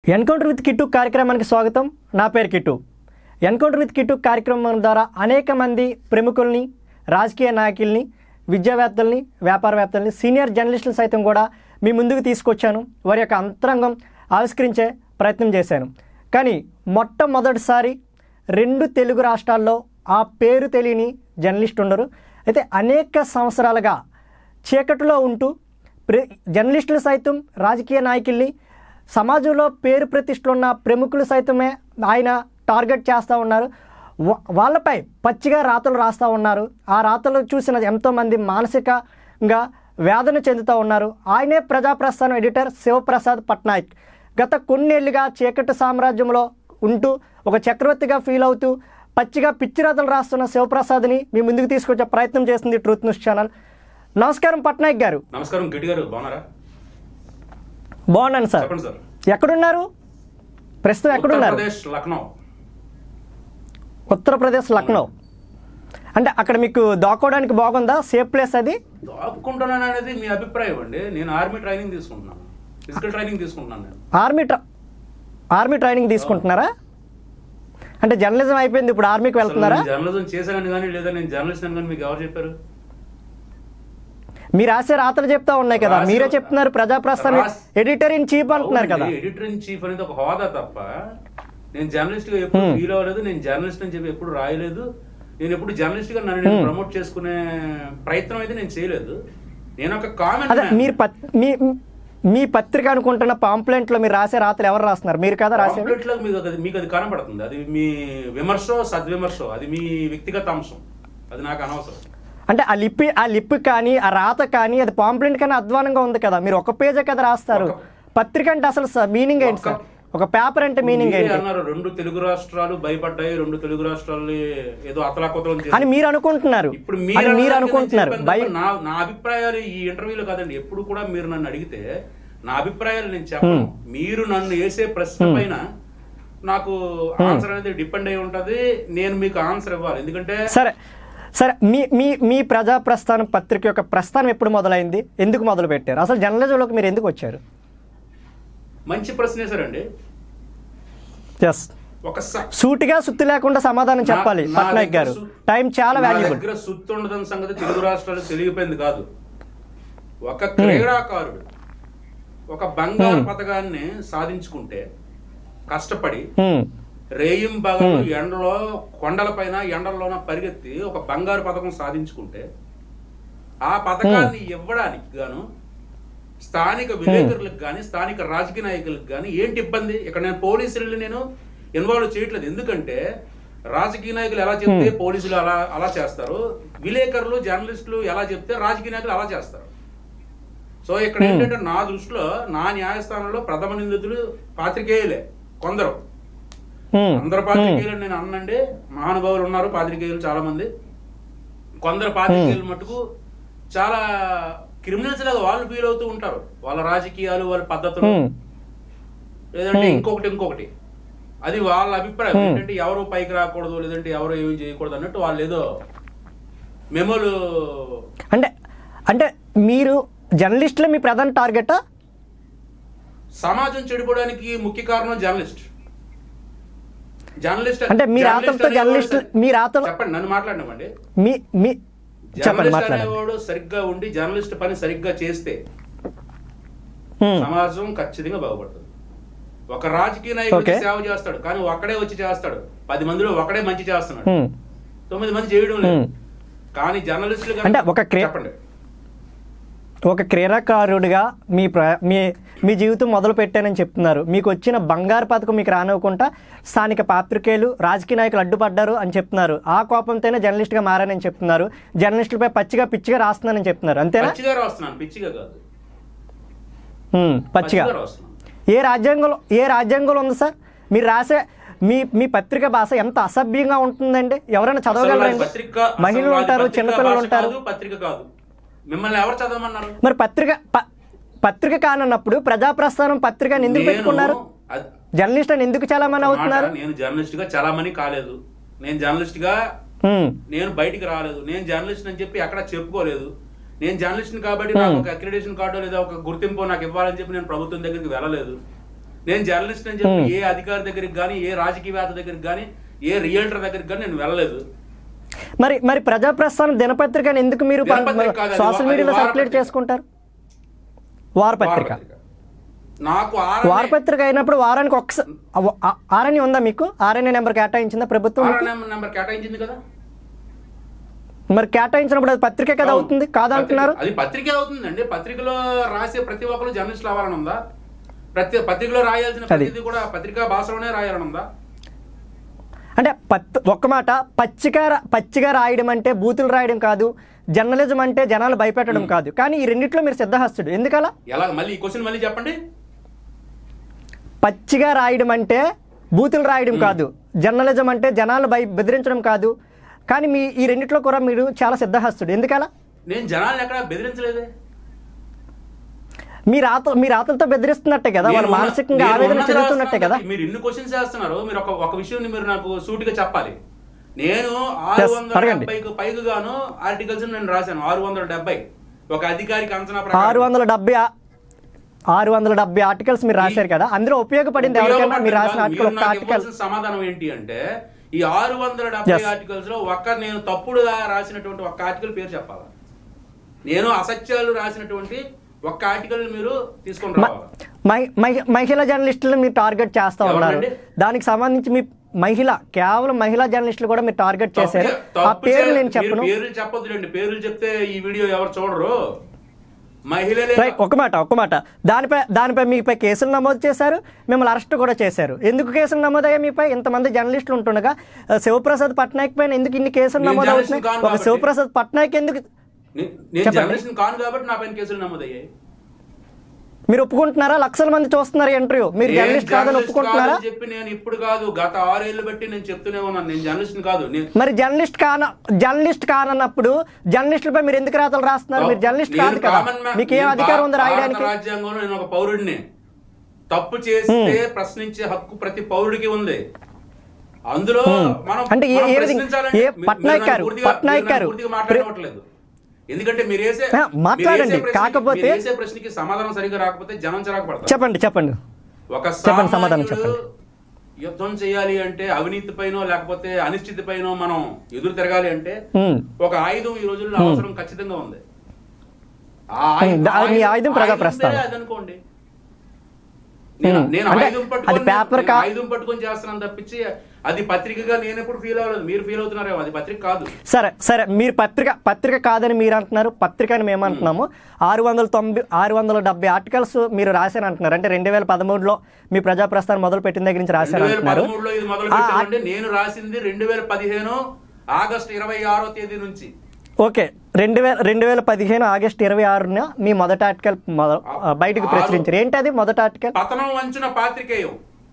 Encounter with kit కార్యక్రమానికి స్వాగతం నా పేరు కిట్టు ఎన్కౌంటర్ విత్ కిట్టు కార్యక్రమం ద్వారా అనేక మంది ప్రముఖుల్ని రాజకీయ నాయకుల్ని విద్యావేత్తల్ని వ్యాపారవేత్తల్ని సీనియర్ జర్నలిస్టులు సైతం కూడా మీ ముందుకు తీసుకొచ్చాను వారి యొక్క అంతరంగం ఆవిష్కరించే ప్రయత్నం చేశాను కానీ మొట్టమొదటిసారి రెండు తెలుగు రాష్ట్రాల్లో ఆ పేరు తెలియని జర్నలిస్ట్ ఉండరు అయితే అనేక సంవత్సరాలుగా చీకటిలో ఉంటూ ప్ర జర్నలిస్టులు సైతం రాజకీయ నాయకుల్ని సమాజంలో పేరు ప్రతిష్టలు ఉన్న ప్రముఖులు సైతమే ఆయన టార్గెట్ చేస్తూ ఉన్నారు వా- వాళ్ళపై పచ్చిగా రాతలు రాస్తూ ఉన్నారు ఆ రాతలు చూసిన ఎంతోమంది మానసికంగా వేదన చెందుతూ ఉన్నారు ఆయనే ప్రజాప్రస్థానం ఎడిటర్ శివప్రసాద్ పట్నాయక్ గత కొన్నేళ్లుగా చీకటి సామ్రాజ్యంలో ఉంటూ ఒక చక్రవర్తిగా ఫీల్ అవుతూ పచ్చిగా పిచ్చి రాతలు రాస్తున్న శివప్రసాద్ని మీ ముందుకు తీసుకొచ్చే ప్రయత్నం చేస్తుంది ట్రూత్ న్యూస్ ఛానల్ నమస్కారం పట్నాయక్ గారు నమస్కారం గిట్టి గారు బాగున్నారా బాగున్నాను సార్ చెప్పండి సార్ ఎక్కడున్నారు ప్రస్తుతం ఎక్కడున్నారు ఉత్తరప్రదేశ్ లక్నో ఉత్తరప్రదేశ్ లక్నో అంటే అక్కడ మీకు దాక్కోవడానికి బాగుందా సేఫ్ ప్లేస్ అది దాక్కుంటున్నాను అనేది మీ అభిప్రాయం అండి నేను ఆర్మీ ట్రైనింగ్ తీసుకుంటున్నాను ఫిజికల్ ట్రైనింగ్ తీసుకుంటున్నాను నేను ఆర్మీ ట్ర ఆర్మీ ట్రైనింగ్ తీసుకుంటున్నారా అంటే జర్నలిజం అయిపోయింది ఇప్పుడు ఆర్మీకి అసలు వెళ్తున్నారా నేను జర్నలిజం చేశానని కానీ లేదా నేను జర్నలిస్ట్ అని కానీ మీకు ఎవరు చెప్పారు మీరు రాసే రాతలు చెప్తా ఉన్నాయి కదా రాసే- మీరే చెప్తున్నారు ప్రజాప్రస్థానం రాస్- ఎడిటర్ ఇన్ చీఫ్ అంటున్నారు కదా ఎడిటర్ ఇన్ చీఫ్ అనేది ఒక హోదా తప్ప నేను జర్నలిస్ట్ గా ఎప్పుడు ఫీల్ అవ్వలేదు నేను జర్నలిస్ట్ అని చెప్పి ఎప్పుడు రాయలేదు నేను ఎప్పుడు జర్నలిస్ట్ గా నన్ను నేను ప్రమోట్ చేసుకునే ప్రయత్నం అయితే నేను చేయలేదు నేను ఒక అదే కామెంట్ మీరు పత్- మీ మీ పత్రిక అనుకుంటున్న పాంప్లెంట్లో మీరు రాసే రాతలు ఎవరు రాస్తున్నారు మీరు కదా రాసేది పాంప్లెట్ లో మీకు అది మీకు అది కనబడుతుంది అది మీ విమర్శో సద్విమర్శో అది మీ వ్యక్తిగత అంశం అది నాకు అనవసరం అంటే ఆ లిపి ఆ లిప్ కానీ ఆ రాత కానీ అది పాంప్లెంట్ కానీ అధ్వానంగా ఉంది కదా మీరు ఒక పేజే కదా రాస్తారు ఒక- పత్రిక అంటే అసలు మీనింగ్ ఏంటి సార్ ఒక పేపర్ అంటే మీనింగ్ మీరే ఏంటి అన్నారు రెండు తెలుగు రాష్ట్రాలు భయపడ్డాయి రెండు తెలుగు రాష్ట్రాలు ఏదో అతలాకుతలం అని మీరు అనుకుంటున్నారు ఇప్పుడు అని మీరు మీరు అన్నది అనుకుంటున్నారు నేను చెప్పాను బై తప్ప నా నా అభిప్రాయాలు ఈ ఇంటర్వ్యూలో కాదండి ఎప్పుడు కూడా మీరు నన్ను అడిగితే నా అభిప్రాయాలు నేను చెప్పను మీరు నన్ను వేసే ప్రశ్న పైన నాకు ఆన్సర్ అనేది డిపెండ్ అయి ఉంటది నేను మీకు ఆన్సర్ ఇవ్వాలి ఎందుకంటే సరే సరే మీ మీ మీ ప్రజా ప్రస్థానం పత్రిక యొక్క ప్రస్థానం ఎప్పుడు మొదలైంది ఎందుకు మొదలు పెట్టారు అసలు జర్నలిజంలోకి మీరు ఎందుకు వచ్చారు మంచి ప్రశ్నే సారండి ఎస్ ఒక స- సూటిగా సుత్తి లేకుండా సమాధానం నా- చెప్పాలి నా పట్నాయక్ దగ్గర గారు సు- టైం చాలా నా వాల్యుబుల్ దగ్గర సుత్తి ఉండదని సంగతి తెలుగు రాష్ట్రాలు తెలియపోయింది కాదు ఒక క్రీడాకారుడు ఒక బంగారు పథకాన్ని సాధించుకుంటే కష్టపడి రేయిం బగలు ఎండలో కొండలపైన ఎండల్లోన పరిగెత్తి ఒక బంగారు పథకం సాధించుకుంటే ఆ పథకాన్ని ఇవ్వడానికి గాను స్థానిక విలేకరులకు కానీ స్థానిక రాజకీయ నాయకులకు కానీ ఏంటి ఇబ్బంది ఇక్కడ నేను పోలీసులు నేను ఇన్వాల్వ్ చేయట్లేదు ఎందుకంటే రాజకీయ నాయకులు ఎలా చెప్తే పోలీసులు అలా అలా చేస్తారు విలేకరులు జర్నలిస్టులు ఎలా చెప్తే రాజకీయ నాయకులు అలా చేస్తారు సో ఇక్కడ ఏంటంటే నా దృష్టిలో నా న్యాయస్థానంలో ప్రథమ నిందితులు పాత్రికేయులే కొందరు అందరు పాత్రికేయులు నేను అన్నండి మహానుభావులు ఉన్నారు పాత్రికేయులు చాలా మంది కొందరు పాత్రికేయులు మటుకు చాలా క్రిమినల్స్ లాగా వాళ్ళు ఫీల్ అవుతూ ఉంటారు వాళ్ళ రాజకీయాలు వాళ్ళ పద్ధతులు లేదంటే ఇంకొకటి ఇంకొకటి అది వాళ్ళ అభిప్రాయం ఏంటంటే ఎవరు పైకి రాకూడదు లేదంటే ఎవరు ఏమి చేయకూడదు అన్నట్టు వాళ్ళు ఏదో మెమోలు అంటే అంటే మీరు జర్నలిస్టులే మీ ప్రధాన టార్గెటా సమాజం చెడిపోవడానికి ముఖ్య కారణం జర్నలిస్ట్ జర్నలిస్ట్ అంటే మీ జర్నలిస్ట్ రాతలతో అనేవాడు జర్నలిస్ట్ సరి- మీ రాతలు చెప్పండి నన్ను మాట్లాడినామండి మీ మీ చెప్పండి జర్నలిస్ట్ మాట్లాడండి అనేవాడు సరిగ్గా ఉండి జర్నలిస్ట్ పని సరిగ్గా చేస్తే హ్మ్. సమాజం ఖచ్చితంగా బాగుపడుతుంది ఒక రాజకీయ నాయకుడు Okay. సేవ చేస్తాడు కానీ ఒక్కడే వచ్చి చేస్తాడు పది మందిలో ఒకడే మంచి చేస్తున్నాడు హ్మ్. తొమ్మిది మంది చేయడం లేదు Hmm. కానీ జర్నలిస్టులు కనుక- అంటే ఒక క్రే- చెప్పండి ఒక క్రీడాకారుడిగా మీ ప్ర మీ మీ జీవితం మొదలు పెట్టానని చెప్తున్నారు మీకు వచ్చిన బంగారు పథకం మీకు రానివ్వకుండా స్థానిక పాత్రికేయులు రాజకీయ నాయకులు అడ్డుపడ్డారు అని చెప్తున్నారు ఆ కోపంతోనే జర్నలిస్ట్గా మారానని చెప్తున్నారు జర్నలిస్టులపై పచ్చిగా పిచ్చిగా రాస్తున్నానని చెప్తున్నారు అంతేనా పచ్చిగా రాస్తున్నాను పిచ్చిగా కాదు హ్మ్, పచ్చిగా రాస్తున్నాను ఏ రాజ్యాంగంలో ఏ రాజ్యాంగంలో ఉంది సార్ మీరు రాసే మీ మీ పత్రిక భాష ఎంత అసభ్యంగా ఉంటుందండి ఎవరైనా అసలు నాది చదవగలరండి పత్రిక అసలు మహిళలు నాది ఉంటారు పత్రిక చిన్నపిల్లలు భాష ఉంటారు కాదు, పత్రిక కాదు మిమ్మల్ని ఎవరు చదవమన్నారు మరి పత్రిక ప- పత్రిక కానన్నప్పుడు ప్రజాప్రస్థానం పత్రిక అని ఎందుకు నేను పెట్టుకున్నారు అది- జర్నలిస్ట్ అని ఎందుకు చాలా మంది అవుతున్నారు మాట, నేను జర్నలిస్ట్ గా చాలా మంది కాలేదు నేను జర్నలిస్ట్ గా హ్మ్. నేను బయటికి రాలేదు నేను జర్నలిస్ట్ అని చెప్పి ఎక్కడ చెప్పుకోలేదు నేను జర్నలిస్ట్ కాబట్టి నాకు ఒక అక్రిడేషన్ కార్డు లేదా ఒక గుర్తింపు నాకు ఇవ్వాలని చెప్పి నేను ప్రభుత్వం దగ్గరికి వెళ్ళలేదు నేను జర్నలిస్ట్ అని చెప్పి ఏ అధికారి దగ్గరికి కానీ ఏ రాజకీయవేత్త దగ్గరికి కానీ ఏ రియల్టర్ దగ్గరికి కానీ నేను వెళ్ళలేదు మరి మరి ప్రజాప్రస్థానం దినపత్రికని ఎందుకు మీరు ప- దినపత్రిక కాదు, అది సోషల్ వా- మీడియాలో అది సర్క్యులేట్ వారపత్రిక. చేసుకుంటారు వారపత్రిక వారపత్రిక. నాకు ఆర్ఎన్ఏ వారపత్రిక అయినప్పుడు వారానికి ఒకసారి ఆర్ఎన్ఏ ఉందా మీకు ఆర్ఎన్ఏ నెంబర్ కేటాయించిందా ప్రభుత్వం మీకు? ఆర్ఎన్ఏ నెంబర్ కేటాయించింది కదా మరి కేటాయించినప్పుడు అది పత్రికే కదా అవుతుంది కాదంటున్నారు పత్రిక- అది పత్రికే అవుతుందండి పత్రికలో రాసే ప్రతి ఒక్కరు జర్నలిస్టులు అవ్వాలని ఉందా ప్రతి పత్రికలో రాయాల్సిన అది. ప్రతిదీ కూడా పత్రికా భాషలోనే రాయాలని ఉందా అంటే పత్ ఒక్క మాట పచ్చిగా రా- పచ్చిగా రాయడం అంటే బూతులు రాయడం కాదు జర్నలిజం అంటే జనాలు భయపెట్టడం కాదు కానీ ఈ రెండిట్లో మీరు సిద్ధహస్తుడు ఎందుకలా ఎలా మళ్ళీ ఈ క్వశ్చన్ మళ్ళీ చెప్పండి పచ్చిగా రాయడం అంటే బూతులు రాయడం కాదు జర్నలిజం అంటే జనాలు భయ బెదిరించడం కాదు కానీ మీ ఈ రెండిట్లో కూడా మీరు చాలా సిద్ధహస్తుడు ఎందుకలా నేను జనాలను ఎక్కడ బెదిరించలేదే మీ రాత మీ రాతలతో బెదిరిస్తున్నట్టే కదా వాళ్ళు నేను ఉన్న- మానసికంగా నేను ఆవేదన ఉన్నది చెందుతున్నట్టే కదా రాస్తున్నాను. మీరు ఎన్ని క్వశ్చన్స్ చేస్తున్నారు మీరు ఒక ఒక విషయం మీరు నాకు సూటిగా చెప్పాలి నేను ఆరు Yes, వందల అడగండి. డెబ్బైకి పైగా గాను ఆర్టికల్స్ నేను రాశాను ఆరు వందల డెబ్బై ఒక అధికారికి అంచనా ఆరు ప్రకారం వందల డెబ్బై ఆరు వందల డెబ్బై ఆర్టికల్స్ మీరు రాశారు కదా అందులో ఉపయోగపడింది ఎవరికైనా మీరు రాసిన ఉపయోగపడింది ఆర్టికల్ కాదు. ఒక మీరు నాకు ఆర్టికల్ ఇవ్వాల్సిన సమాధానం ఏంటి అంటే ఈ ఆరు వందల డెబ్బై Yes. ఆర్టికల్స్ లో ఒక్క నేను తప్పుడుగా రాసినటువంటి ఒక్క ఆర్టికల్ పేరు చెప్పాలా నేను అసత్యాలు రాసినటువంటి ఒక్క ఆర్టికల్ మీరు తీసుకొని మ- రావాలి మహి- మహి- మహిళా జర్నలిస్టులను మీరు టార్గెట్ చేస్తా ఉన్నారు ఎవరండి? దానికి సంబంధించి మీ మహిళ కేవలం మహిళా జర్నలిస్టులు కూడా మీరు టార్గెట్ చేశారు తప్పు- ఆ తప్పు పేరు చే- నేను మీరు చెప్పను పేర్లు చెప్పొద్దులేండి పేర్లు చెప్తే ఈ వీడియో ఎవరు చూడరు మహిళలే రైట్ ఒక మాట ఒక మాట దానిపై దానిపై మీపై కేసులు నమోదు చేశారు మిమ్మల్ని అరెస్ట్ కూడా చేశారు ఎందుకు కేసులు నమోదయ్యా మీపై ఇంతమంది జర్నలిస్టులు ఉంటుండగా ఆ, శివప్రసాద్ పట్నాయక్ పైన ఎందుకు ఇన్ని కేసులు నేను నమోదు జర్నలిస్ట్ని అవుతున్నాయి కాను ఒక కాబట్టి. శివప్రసాద్ పట్నాయక్ ఎందుకు నే- నేను చెప్పండి. జర్నలిస్ట్ కాను కాబట్టి నా పైన కేసులు నమోదయ్యాయి మీరు ఒప్పుకుంటున్నారా లక్షల మంది చూస్తున్నారు ఇంటర్వ్యూ మీరు నేను జర్నలిస్ట్ కాదని జర్నలిస్ట్ ఒప్పుకుంటున్నారా కాదని చెప్పి నేను ఇప్పుడు కాదు గత ఆరేళ్లు బట్టి నేను చెప్తూనే ఉన్నాను నేను జర్నలిస్ట్ కాదు నేను మరి జర్నలిస్ట్ కాన జర్నలిస్ట్ కానన్నప్పుడు జర్నలిస్టులపై మీరు ఎందుకు రాతలు రాస్తున్నారు మీరు జర్నలిస్ట్ నేను కాదు కదా కామన్ మ్యాన్. మీకు ఏం నేను అధికారం ఉంది భారత రాయడానికి రాజ్యాంగంలో నేను ఒక పౌరుడిని తప్పు చేస్తే ప్రశ్నించే హక్కు ప్రతి పౌరుడికి ఉంది అందులో మనం అంటే ఏ- మనం ఏ విధంగా- ప్రశ్నించాలంటే ఏ మీరు- పట్నాయక్ మీరు గారు, నన్ను పూర్తిగా- పట్నాయక్ మీరు నన్ను గారు, పూర్తిగా మాట్లాడవట్లేదు ఎందుకంటే మీరు వేసే ఆ, మాట్లాడండి. మీరు వేసే ప్రశ్నకి- కాకపోతే- మీరు వేసే ప్రశ్నకి సమాధానం సరిగా రాకపోతే జనం చిరాకు పడతారు చెప్పండి చెప్పండి ఒక చెప్పండి, సమాధానం సామాన్యుడు చెప్పండి. యుద్ధం చేయాలి అంటే అవినీతి పైనో లేకపోతే అనిశ్చితి పైనో మనం ఎదురు తిరగాలి అంటే ఉమ్. ఒక ఆయుధం ఈ రోజుల్లో అవసరం ఖచ్చితంగా ఉంది ఆ ఆయుధం- ఉమ్, దా- మీ ఆయుధం ప్రజా ప్రస్థానం. పేరే అదనుకోండి నేను ఉమ్, నేను అంటే ఆయుధం అది పట్టుకొని పేపర్ నేను కా- ఆయుధం పట్టుకొని చేస్తున్నాను తప్పించి అది పత్రికగా నేను ఎప్పుడు ఫీల్ అవ్వలేదు మీరు ఫీల్ అవుతున్నారేమో అది పత్రిక కాదు సరే సరే మీరు పత్రిక పత్రిక కాదని మీరు అంటున్నారు పత్రిక అని మేము అంటున్నాము ఆరు వందల తొంభై ఆరు వందల డెబ్బై ఆర్టికల్స్ మీరు రాశారు అంటున్నారు అంటే రెండు వేల పదమూడులో మీ ప్రజాప్రస్థానం మొదలు పెట్టిన దగ్గర నుంచి రాశారు రెండు వేల అంటున్నారు పదమూడులో ఇది మొదలు ఆ, పెట్టామంటే నేను రాసింది రెండు వేల పదిహేను ఆగస్టు ఇరవై ఆరో తేదీ నుంచి ఓకే రెండు వేల రెండు వేల పదిహేను ఆగస్ట్ ఇరవై ఆరున మీ మొదటి ఆర్టికల్ మొద- ఆ, బయటకు ఆరు- ప్రచురించారు ఏంటి అది మొదటి ఆర్టికల్ పతనం వంచిన పాత్రికేయం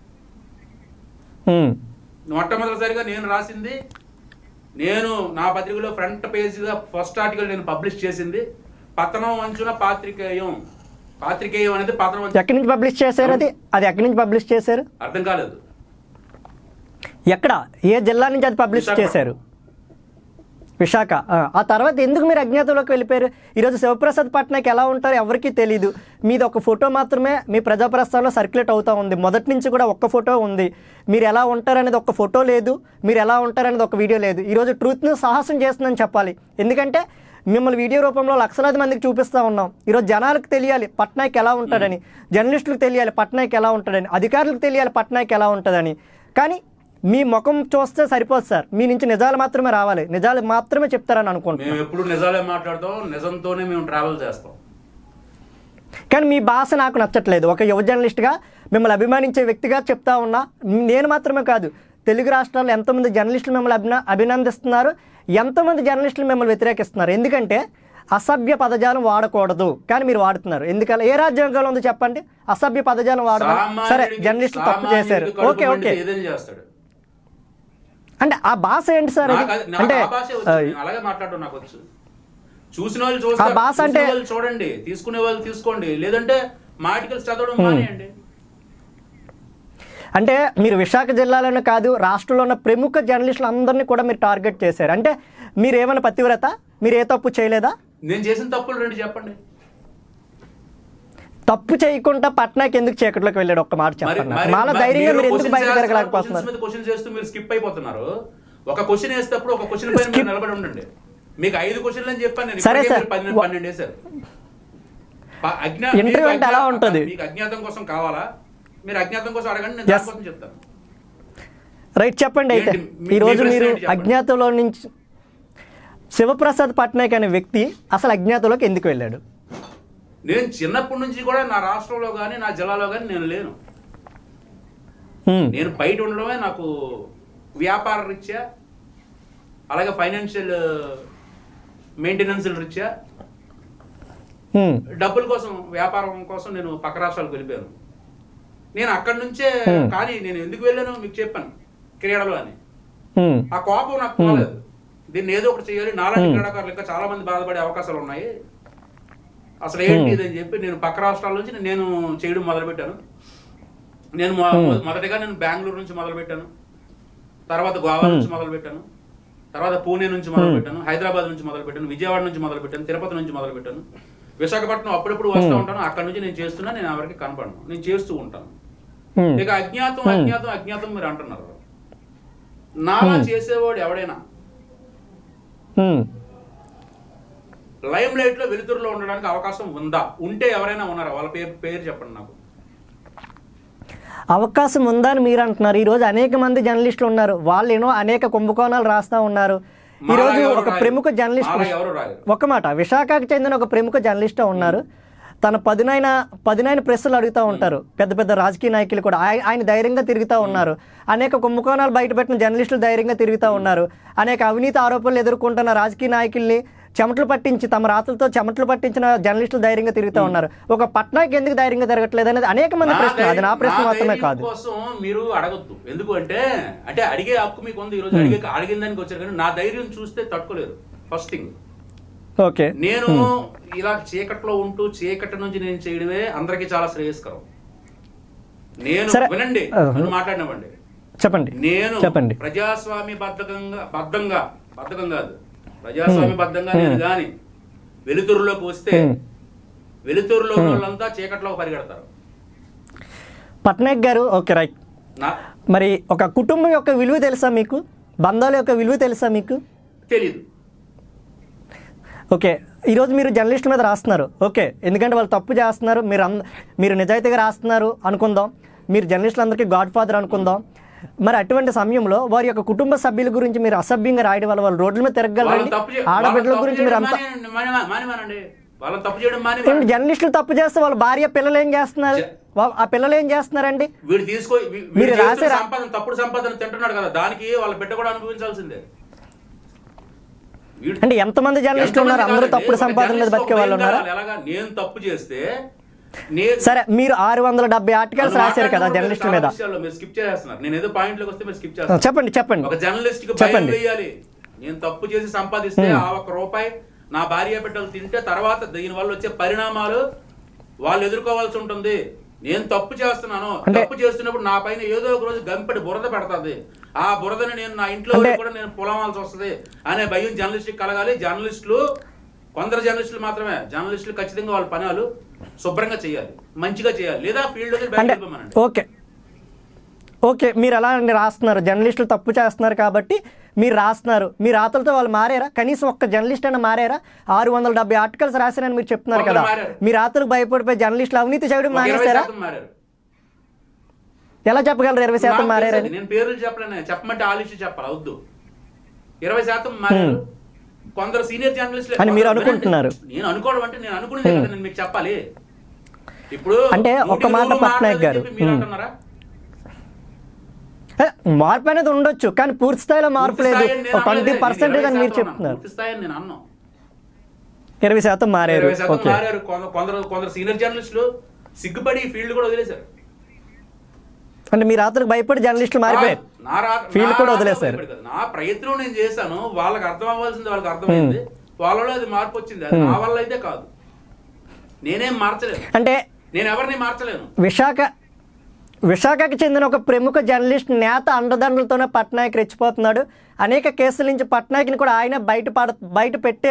ఉమ్, మొట్టమొదటిసారిగా నేను రాసింది నేను నా పత్రికలో ఫ్రంట్ పేజీగా ఫస్ట్ ఆర్టికల్ నేను పబ్లిష్ చేసింది పతనం వంచున పాత్రికేయం పాత్రికేయం అనేది పతనం వంచు ఎక్కడి నుంచి పబ్లిష్ చేశారు అది అది ఎక్కడి నుంచి పబ్లిష్ చేశారు అర్థం కాలేదు ఎక్కడ ఏ జిల్లా నుంచి అది పబ్లిష్ విశాఖపట్నం. చేశారు విశాఖ ఆ, ఆ తర్వాత ఎందుకు మీరు అజ్ఞాతంలోకి వెళ్ళిపోయారు ఈరోజు శివప్రసాద్ పట్నాయక్ ఎలా ఉంటారో ఎవరికీ తెలియదు మీది ఒక ఫోటో మాత్రమే మీ ప్రజాప్రస్థానంలో సర్క్యులేట్ అవుతూ ఉంది మొదటి నుంచి కూడా ఒక్క ఫోటో ఉంది మీరు ఎలా ఉంటారనేది ఒక ఫోటో లేదు మీరు ఎలా ఉంటారనేది ఒక వీడియో లేదు ఈరోజు ట్రూత్ను సాహసం చేస్తుందని చెప్పాలి ఎందుకంటే మిమ్మల్ని వీడియో రూపంలో లక్షలాది మందికి చూపిస్తూ ఉన్నాం ఈరోజు జనాలకు తెలియాలి పట్నాయక్ ఎలా ఉంటాడని జర్నలిస్టులకు తెలియాలి పట్నాయక్ ఎలా ఉంటాడని అధికారులకు తెలియాలి పట్నాయక్ ఎలా ఉంటుందని కానీ మీ ముఖం చూస్తే సరిపోదు సార్ మీ నుంచి నిజాలు మాత్రమే రావాలి నిజాలు మాత్రమే చెప్తారని అనుకుంటున్నాను మేము ఎప్పుడు నిజాలే మాట్లాడతాం నిజంతోనే మేము ట్రావెల్ చేస్తాం కానీ మీ భాష నాకు నచ్చట్లేదు ఒక యువ జర్నలిస్ట్గా మిమ్మల్ని అభిమానించే వ్యక్తిగా చెప్తా ఉన్నా నేను మాత్రమే కాదు తెలుగు రాష్ట్రాల్లో ఎంతోమంది జర్నలిస్టులు మిమ్మల్ని అభిన అభినందిస్తున్నారు ఎంతోమంది జర్నలిస్టులు మిమ్మల్ని వ్యతిరేకిస్తున్నారు ఎందుకంటే అసభ్య పదజాలం వాడకూడదు కానీ మీరు వాడుతున్నారు ఎందుకలా ఏ రాజ్యాంగంలో ఉందో చెప్పండి అసభ్య పదజాలం వాడదాం సరే సామాన్యుడికి- జర్నలిస్టులు తప్పు చేశారు సామాన్యుడికి కడుపు ఓకే ఓకే మండితే ఏదైనా చేస్తాడు అంటే ఆ భాష ఏంటి సార్ అది? నాకు అది- నాకు అంటే ఆ భాషే వచ్చు. నేను అలాగే మాట్లాడడం నాకు వచ్చు చూసిన వాళ్ళు చూస్తారు ఆ భాష అంటే- చూసిన వాళ్ళు చూడండి తీసుకునే వాళ్ళు తీసుకోండి లేదంటే మా ఆర్టికల్స్ చదవడం మానేయండి అంటే మీరు విశాఖ జిల్లాలోనే కాదు రాష్ట్రంలో ఉన్న ప్రముఖ జర్నలిస్టులు అందరినీ కూడా మీరు టార్గెట్ చేశారు అంటే మీరు ఏమైనా పతివ్రత మీరు ఏ తప్పు చేయలేదా నేను చేసిన తప్పులు రెండు చెప్పండి తప్పు చేయకుండా పట్నాకి ఎందుకు చీకట్లోకి వెళ్ళాడు ఒక్క మాట మరి చెప్పండి మరి- మాలో మరి ధైర్యంగా మీరు మీరు ఎందుకు questions బయట చేస్తున్నారు, తిరగలేకపోతున్నారు questions మీద క్వశ్చన్స్ చేస్తూ మీరు స్కిప్ అయిపోతున్నారు ఒక క్వశ్చన్ వేసేటప్పుడు ఒక క్వశ్చన్ పైన మీరు నిలబడి ఉండండి మీకు ఐదు క్వశ్చన్లు అని చెప్పాను నేను సరే ఇప్పటికే సార్. మీరు పన్నెండు పన్నెండు వేశారు ప- అజ్ఞా- Interview మీకు అంటే ఎలా అజ్ఞా- ఉంటది? మీకు అజ్ఞాతం కోసం కావాలా మీరు అజ్ఞాతం కోసం అడగండి నేను Yes. దానికోసం చెప్తాను రైట్ చెప్పండి అయితే ఏంటి? మీ- ఈ రోజు మీ ప్రశ్న మీరు ఏంటి చెప్పండి. అజ్ఞాతంలో నుంచి శివప్రసాద్ పట్నాయక్ అనే వ్యక్తి అసలు అజ్ఞాతంలోకి ఎందుకు వెళ్ళాడు నేను చిన్నప్పటి నుంచి కూడా నా రాష్ట్రంలో కానీ నా జిల్లాలో కానీ నేను లేను హ్మ్. నేను బయట ఉండడమే నాకు వ్యాపార రీత్యా అలాగే ఫైనాన్షియల్ మెయింటెనెన్స్ రీత్యా హ్మ్. డబ్బుల కోసం వ్యాపారం కోసం నేను పక్క రాష్ట్రాలకు వెళ్ళిపోయాను నేను అక్కడి నుంచే Hmm. కానీ నేను ఎందుకు వెళ్ళాను మీకు చెప్పాను క్రీడలు అని హ్మ్. ఆ కోపం నాకు పోలేదు దీన్ని ఏదో ఒకటి చేయాలి నాలాంటి క్రీడాకారులు ఇంకా చాలా మంది బాధపడే అవకాశాలు ఉన్నాయి అసలు ఏంటి ఇది అని చెప్పి నేను పక్క రాష్ట్రాల నుంచి నేను చేయడం మొదలుపెట్టాను నేను మొ- మొ- మొదటగా నేను బెంగళూరు నుంచి మొదలుపెట్టాను తర్వాత గోవా నుంచి మొదలుపెట్టాను తర్వాత పూణే నుంచి మొదలుపెట్టాను హైదరాబాద్ నుంచి మొదలుపెట్టాను విజయవాడ నుంచి మొదలుపెట్టాను తిరుపతి నుంచి మొదలుపెట్టాను విశాఖపట్నం అప్పుడప్పుడు వస్తూ ఉంటాను అక్కడ నుంచి నేను చేస్తున్నా నేను ఎవరికి కనపడను నేను చేస్తూ ఉంటాను హ్మ్. ఇక అజ్ఞాతం అజ్ఞాతం అజ్ఞాతం మీరు అంటున్నారు నాలా చేసేవాడు ఎవడైనా హ్మ్. లైమ్ లైట్ లో వెలుతురులో ఉండడానికి అవకాశం ఉందా ఉంటే ఎవరైనా ఉన్నారా వాళ్ళ పేరు పేరు చెప్పండి నాకు అవకాశం ఉందని మీరు అంటున్నారు ఈ రోజు అనేక మంది జర్నలిస్టులు ఉన్నారు వాళ్ళు ఏమో అనేక కుంభకోణాలు రాస్తా ఉన్నారు ఈ మాలా రోజు ఎవరు ఒక రాయరు. ప్రముఖ జర్నలిస్ట్ మాలా ఎవరు రాయరు. ఒక మాట విశాఖకు చెందిన ఒక ప్రముఖ జర్నలిస్ట్ ఉన్నారు తన పదునైన పదునైన ప్రశ్నలు అడుగుతూ ఉంటారు పెద్ద పెద్ద రాజకీయ నాయకులు కూడా ఆయ- ఆయన ధైర్యంగా తిరుగుతూ ఉన్నారు అనేక కుంభకోణాలు బయటపెట్టిన జర్నలిస్టులు ధైర్యంగా తిరుగుతూ ఉన్నారు అనేక అవినీతి ఆరోపణలు ఎదుర్కొంటున్న రాజకీయ నాయకుల్ని చెమటలు పట్టించి తమ రాతలతో చెమటలు పట్టించిన జర్నలిస్టులు ధైర్యంగా తిరుగుతూ ఉన్నారు ఒక పట్నాకి ఎందుకు ధైర్యంగా తిరగట్లేదు అనేది అనేక మంది నా ప్రశ్న అది నా ధైర్యం- ప్రశ్న నా మాత్రమే ధైర్యం కాదు కోసం మీరు అడగొద్దు ఎందుకు అంటే అంటే అడిగే హక్కు మీకు ఉంది ఈ రోజు అడిగే అడిగిన దానికి వచ్చారు కానీ నా ధైర్యం చూస్తే తట్టుకోలేరు ఫస్ట్ థింగ్ ఓకే నేను ఇలా చీకట్లో ఉంటూ చీకటి నుంచి నేను చేయడమే అందరికీ చాలా శ్రేయస్కరం నేను సరే. వినండి Uh-huh. నన్ను మాట్లాడినవ్వండి చెప్పండి నేను చెప్పండి ప్రజాస్వామ్య బద్ధకంగా బద్ధంగా బద్ధకం కాదు ప్రజాస్వామ్య బద్ధంగా నేను గాని వెలుతురులోకి వస్తే Hmm. వెలుతురులో ఉన్న వాళ్ళంతా చీకట్లోకి పరిగెడతారు పట్నాయక్ గారు ఓకే రైట్ నా మరి ఒక కుటుంబం యొక్క విలువ తెలుసా మీకు బంధాల యొక్క విలువ తెలుసా మీకు తెలీదు ఓకే ఈరోజు మీరు జర్నలిస్ట్ మీద రాస్తున్నారు ఓకే ఎందుకంటే వాళ్ళు తప్పు చేస్తున్నారు మీరు అంద మీరు నిజాయితీగా రాస్తున్నారు అనుకుందాం మీరు జర్నలిస్టులందరికీ గాడ్ ఫాదర్ అనుకుందాం మరి అటువంటి సమయంలో వారి యొక్క కుటుంబ సభ్యుల గురించి మీరు అసభ్యంగా రాయడం వల్ల వాళ్ళు రోడ్ల మీద వాళ్ళని తిరగలరండి తప్పు చే- ఆడబిడ్డల వాళ్ళని గురించి తప్పు మీరు చేయడం అంత మానేయండి, మానే- మానేమానండి వాళ్ళని తప్పు చేయడం మాని ఏంటి జర్నలిస్టులు తప్పు చేస్తే వాళ్ళ భార్య పిల్లలు ఏం చేస్తున్నారు వా- ఆ పిల్లలు ఏం చేస్తున్నారండి వీడు తీసుకో వీ- వీడు మీరు చేస్తున్న రాసే రా- సంపాదన తప్పుడు సంపాదన తింటున్నాడు కదా దానికి వాళ్ళ బిడ్డ కూడా అనుభవించాల్సిందే వీడు అంటే ఎంతమంది జర్నలిస్టులు ఉన్నారు ఎంతమంది అందరూ కాదండి, తప్పుడు ఒక సంపాదన మీద జర్నలిస్ట్ బతికే ఒక వాళ్ళు భయం ఉన్నారా కలగాలి. ఎలాగా నేను తప్పు చేస్తే నేను సరే మీరు ఆరు వందల డెబ్బై ఆర్టికల్స్ నన్ను రాశారు కదా మాట్లాడినప్పుడు జర్నలిస్టుల చాలా మీద విషయాల్లో మీరు స్కిప్ చేస్తున్నారు నేను ఏదో పాయింట్లోకి వస్తే మీరు స్కిప్ చేస్తారు చెప్పండి చెప్పండి ఒక జర్నలిస్ట్ కి భయం చెప్పండి. వేయాలి నేను తప్పు చేసి సంపాదిస్తే ఆ ఒక రూపాయి నా భార్య బిడ్డలు తింటే తర్వాత దీని వల్ల వచ్చే పరిణామాలు వాళ్ళు ఎదుర్కోవాల్సి ఉంటుంది నేను తప్పు చేస్తున్నాను అంటే- తప్పు చేస్తున్నప్పుడు నా పైన ఏదో ఒక రోజు గంపెడి బురద పెడతాది ఆ బురదని నేను నా ఇంట్లో అంటే- కూడా నేను పొలవాల్సి వస్తుంది అనే భయం జర్నలిస్ట్ కలగాలి జర్నలిస్టులు కొందరు జర్నలిస్టులు మాత్రమే జర్నలిస్టులు ఖచ్చితంగా వాళ్ళ పనులు శుభ్రంగా చేయాలి మంచిగా చేయాలి లేదా ఫీల్డ్ బయట అంటే వెళ్ళిపోమనండి. ఓకే ఓకే మీరు ఎలా అండి రాస్తున్నారు జర్నలిస్టులు తప్పు చేస్తున్నారు కాబట్టి మీరు రాస్తున్నారు మీ రాతలతో వాళ్ళు మారారా కనీసం ఒక్క జర్నలిస్ట్ అయినా మారారా ఆరు వందల డెబ్బై ఆర్టికల్స్ రాశారని మీరు చెప్తున్నారు ఒకరు కదా మారారు. మీ రాతలకు భయపడిపోయి జర్నలిస్టులు అవినీతి చేయడం ఒక ఇరవై మానేశారా శాతం మారారు ఎలా చెప్పగలరు ఇరవై శాతం నాకు మారారని తెలుసండి, నేను పేర్లు చెప్పలేను చెప్పమంటే ఆలోచించి చెప్పాలి వద్దు ఇరవై శాతం మారారు కొందరు సీనియర్ జర్నలిస్టులు అని మీరు కొందరు- అనుకుంటున్నారు. నేను అనుకోవడం అంటే నేను అనుకునేదే కదా నేను మీకు చెప్పాలి ఇప్పుడు అంటే నూటికి ఒక్క మాట నూరు పట్నాయక్ మాట్లాడని గారు. చెప్పి మీరు హ్మ్. అంటున్నారా ఏ, మార్పు అనేది ఉండొచ్చు కానీ పూర్తి స్థాయిలో మార్పు పూర్తి లేదు స్థాయి అని నేను ట్వంటీ అనలేదే, పర్సెంట్ నేను అని ఇరవై మీరు శాతం చెప్తున్నారు అన్నాను. పూర్తి స్థాయి అని నేను అన్నాను ఇరవై శాతం మారారు ఇరవై శాతం ఓకే మారారు కొందరు కొందరు కొందరు సీనియర్ జర్నలిస్టులు సిగ్గుపడి ఈ ఫీల్డ్ కూడా వదిలేశారు అంటే మీ రాత్రికి భయపడి జర్నలిస్టులు మారిపోయారు నా రా- Field నా కూడా రాత వదిలేశారు. భయపడి కాదు. నా ప్రయత్నం నేను చేశాను వాళ్ళకి అర్థం అవ్వాల్సింది వాళ్ళకి అర్థమైంది వాళ్ళలో అది మార్పు వచ్చింది అది నా వల్ల అయితే కాదు నేనేం మార్చలేను అంటే నేను ఎవరిని మార్చలేను విశాఖ విశాఖకి చెందిన ఒక ప్రముఖ జర్నలిస్ట్ నేత అండదండలతోనే పట్నాయక్ రెచ్చిపోతున్నాడు అనేక కేసుల నుంచి పట్నాయక్ని కూడా ఆయన బయట పడ బయట పెట్టారు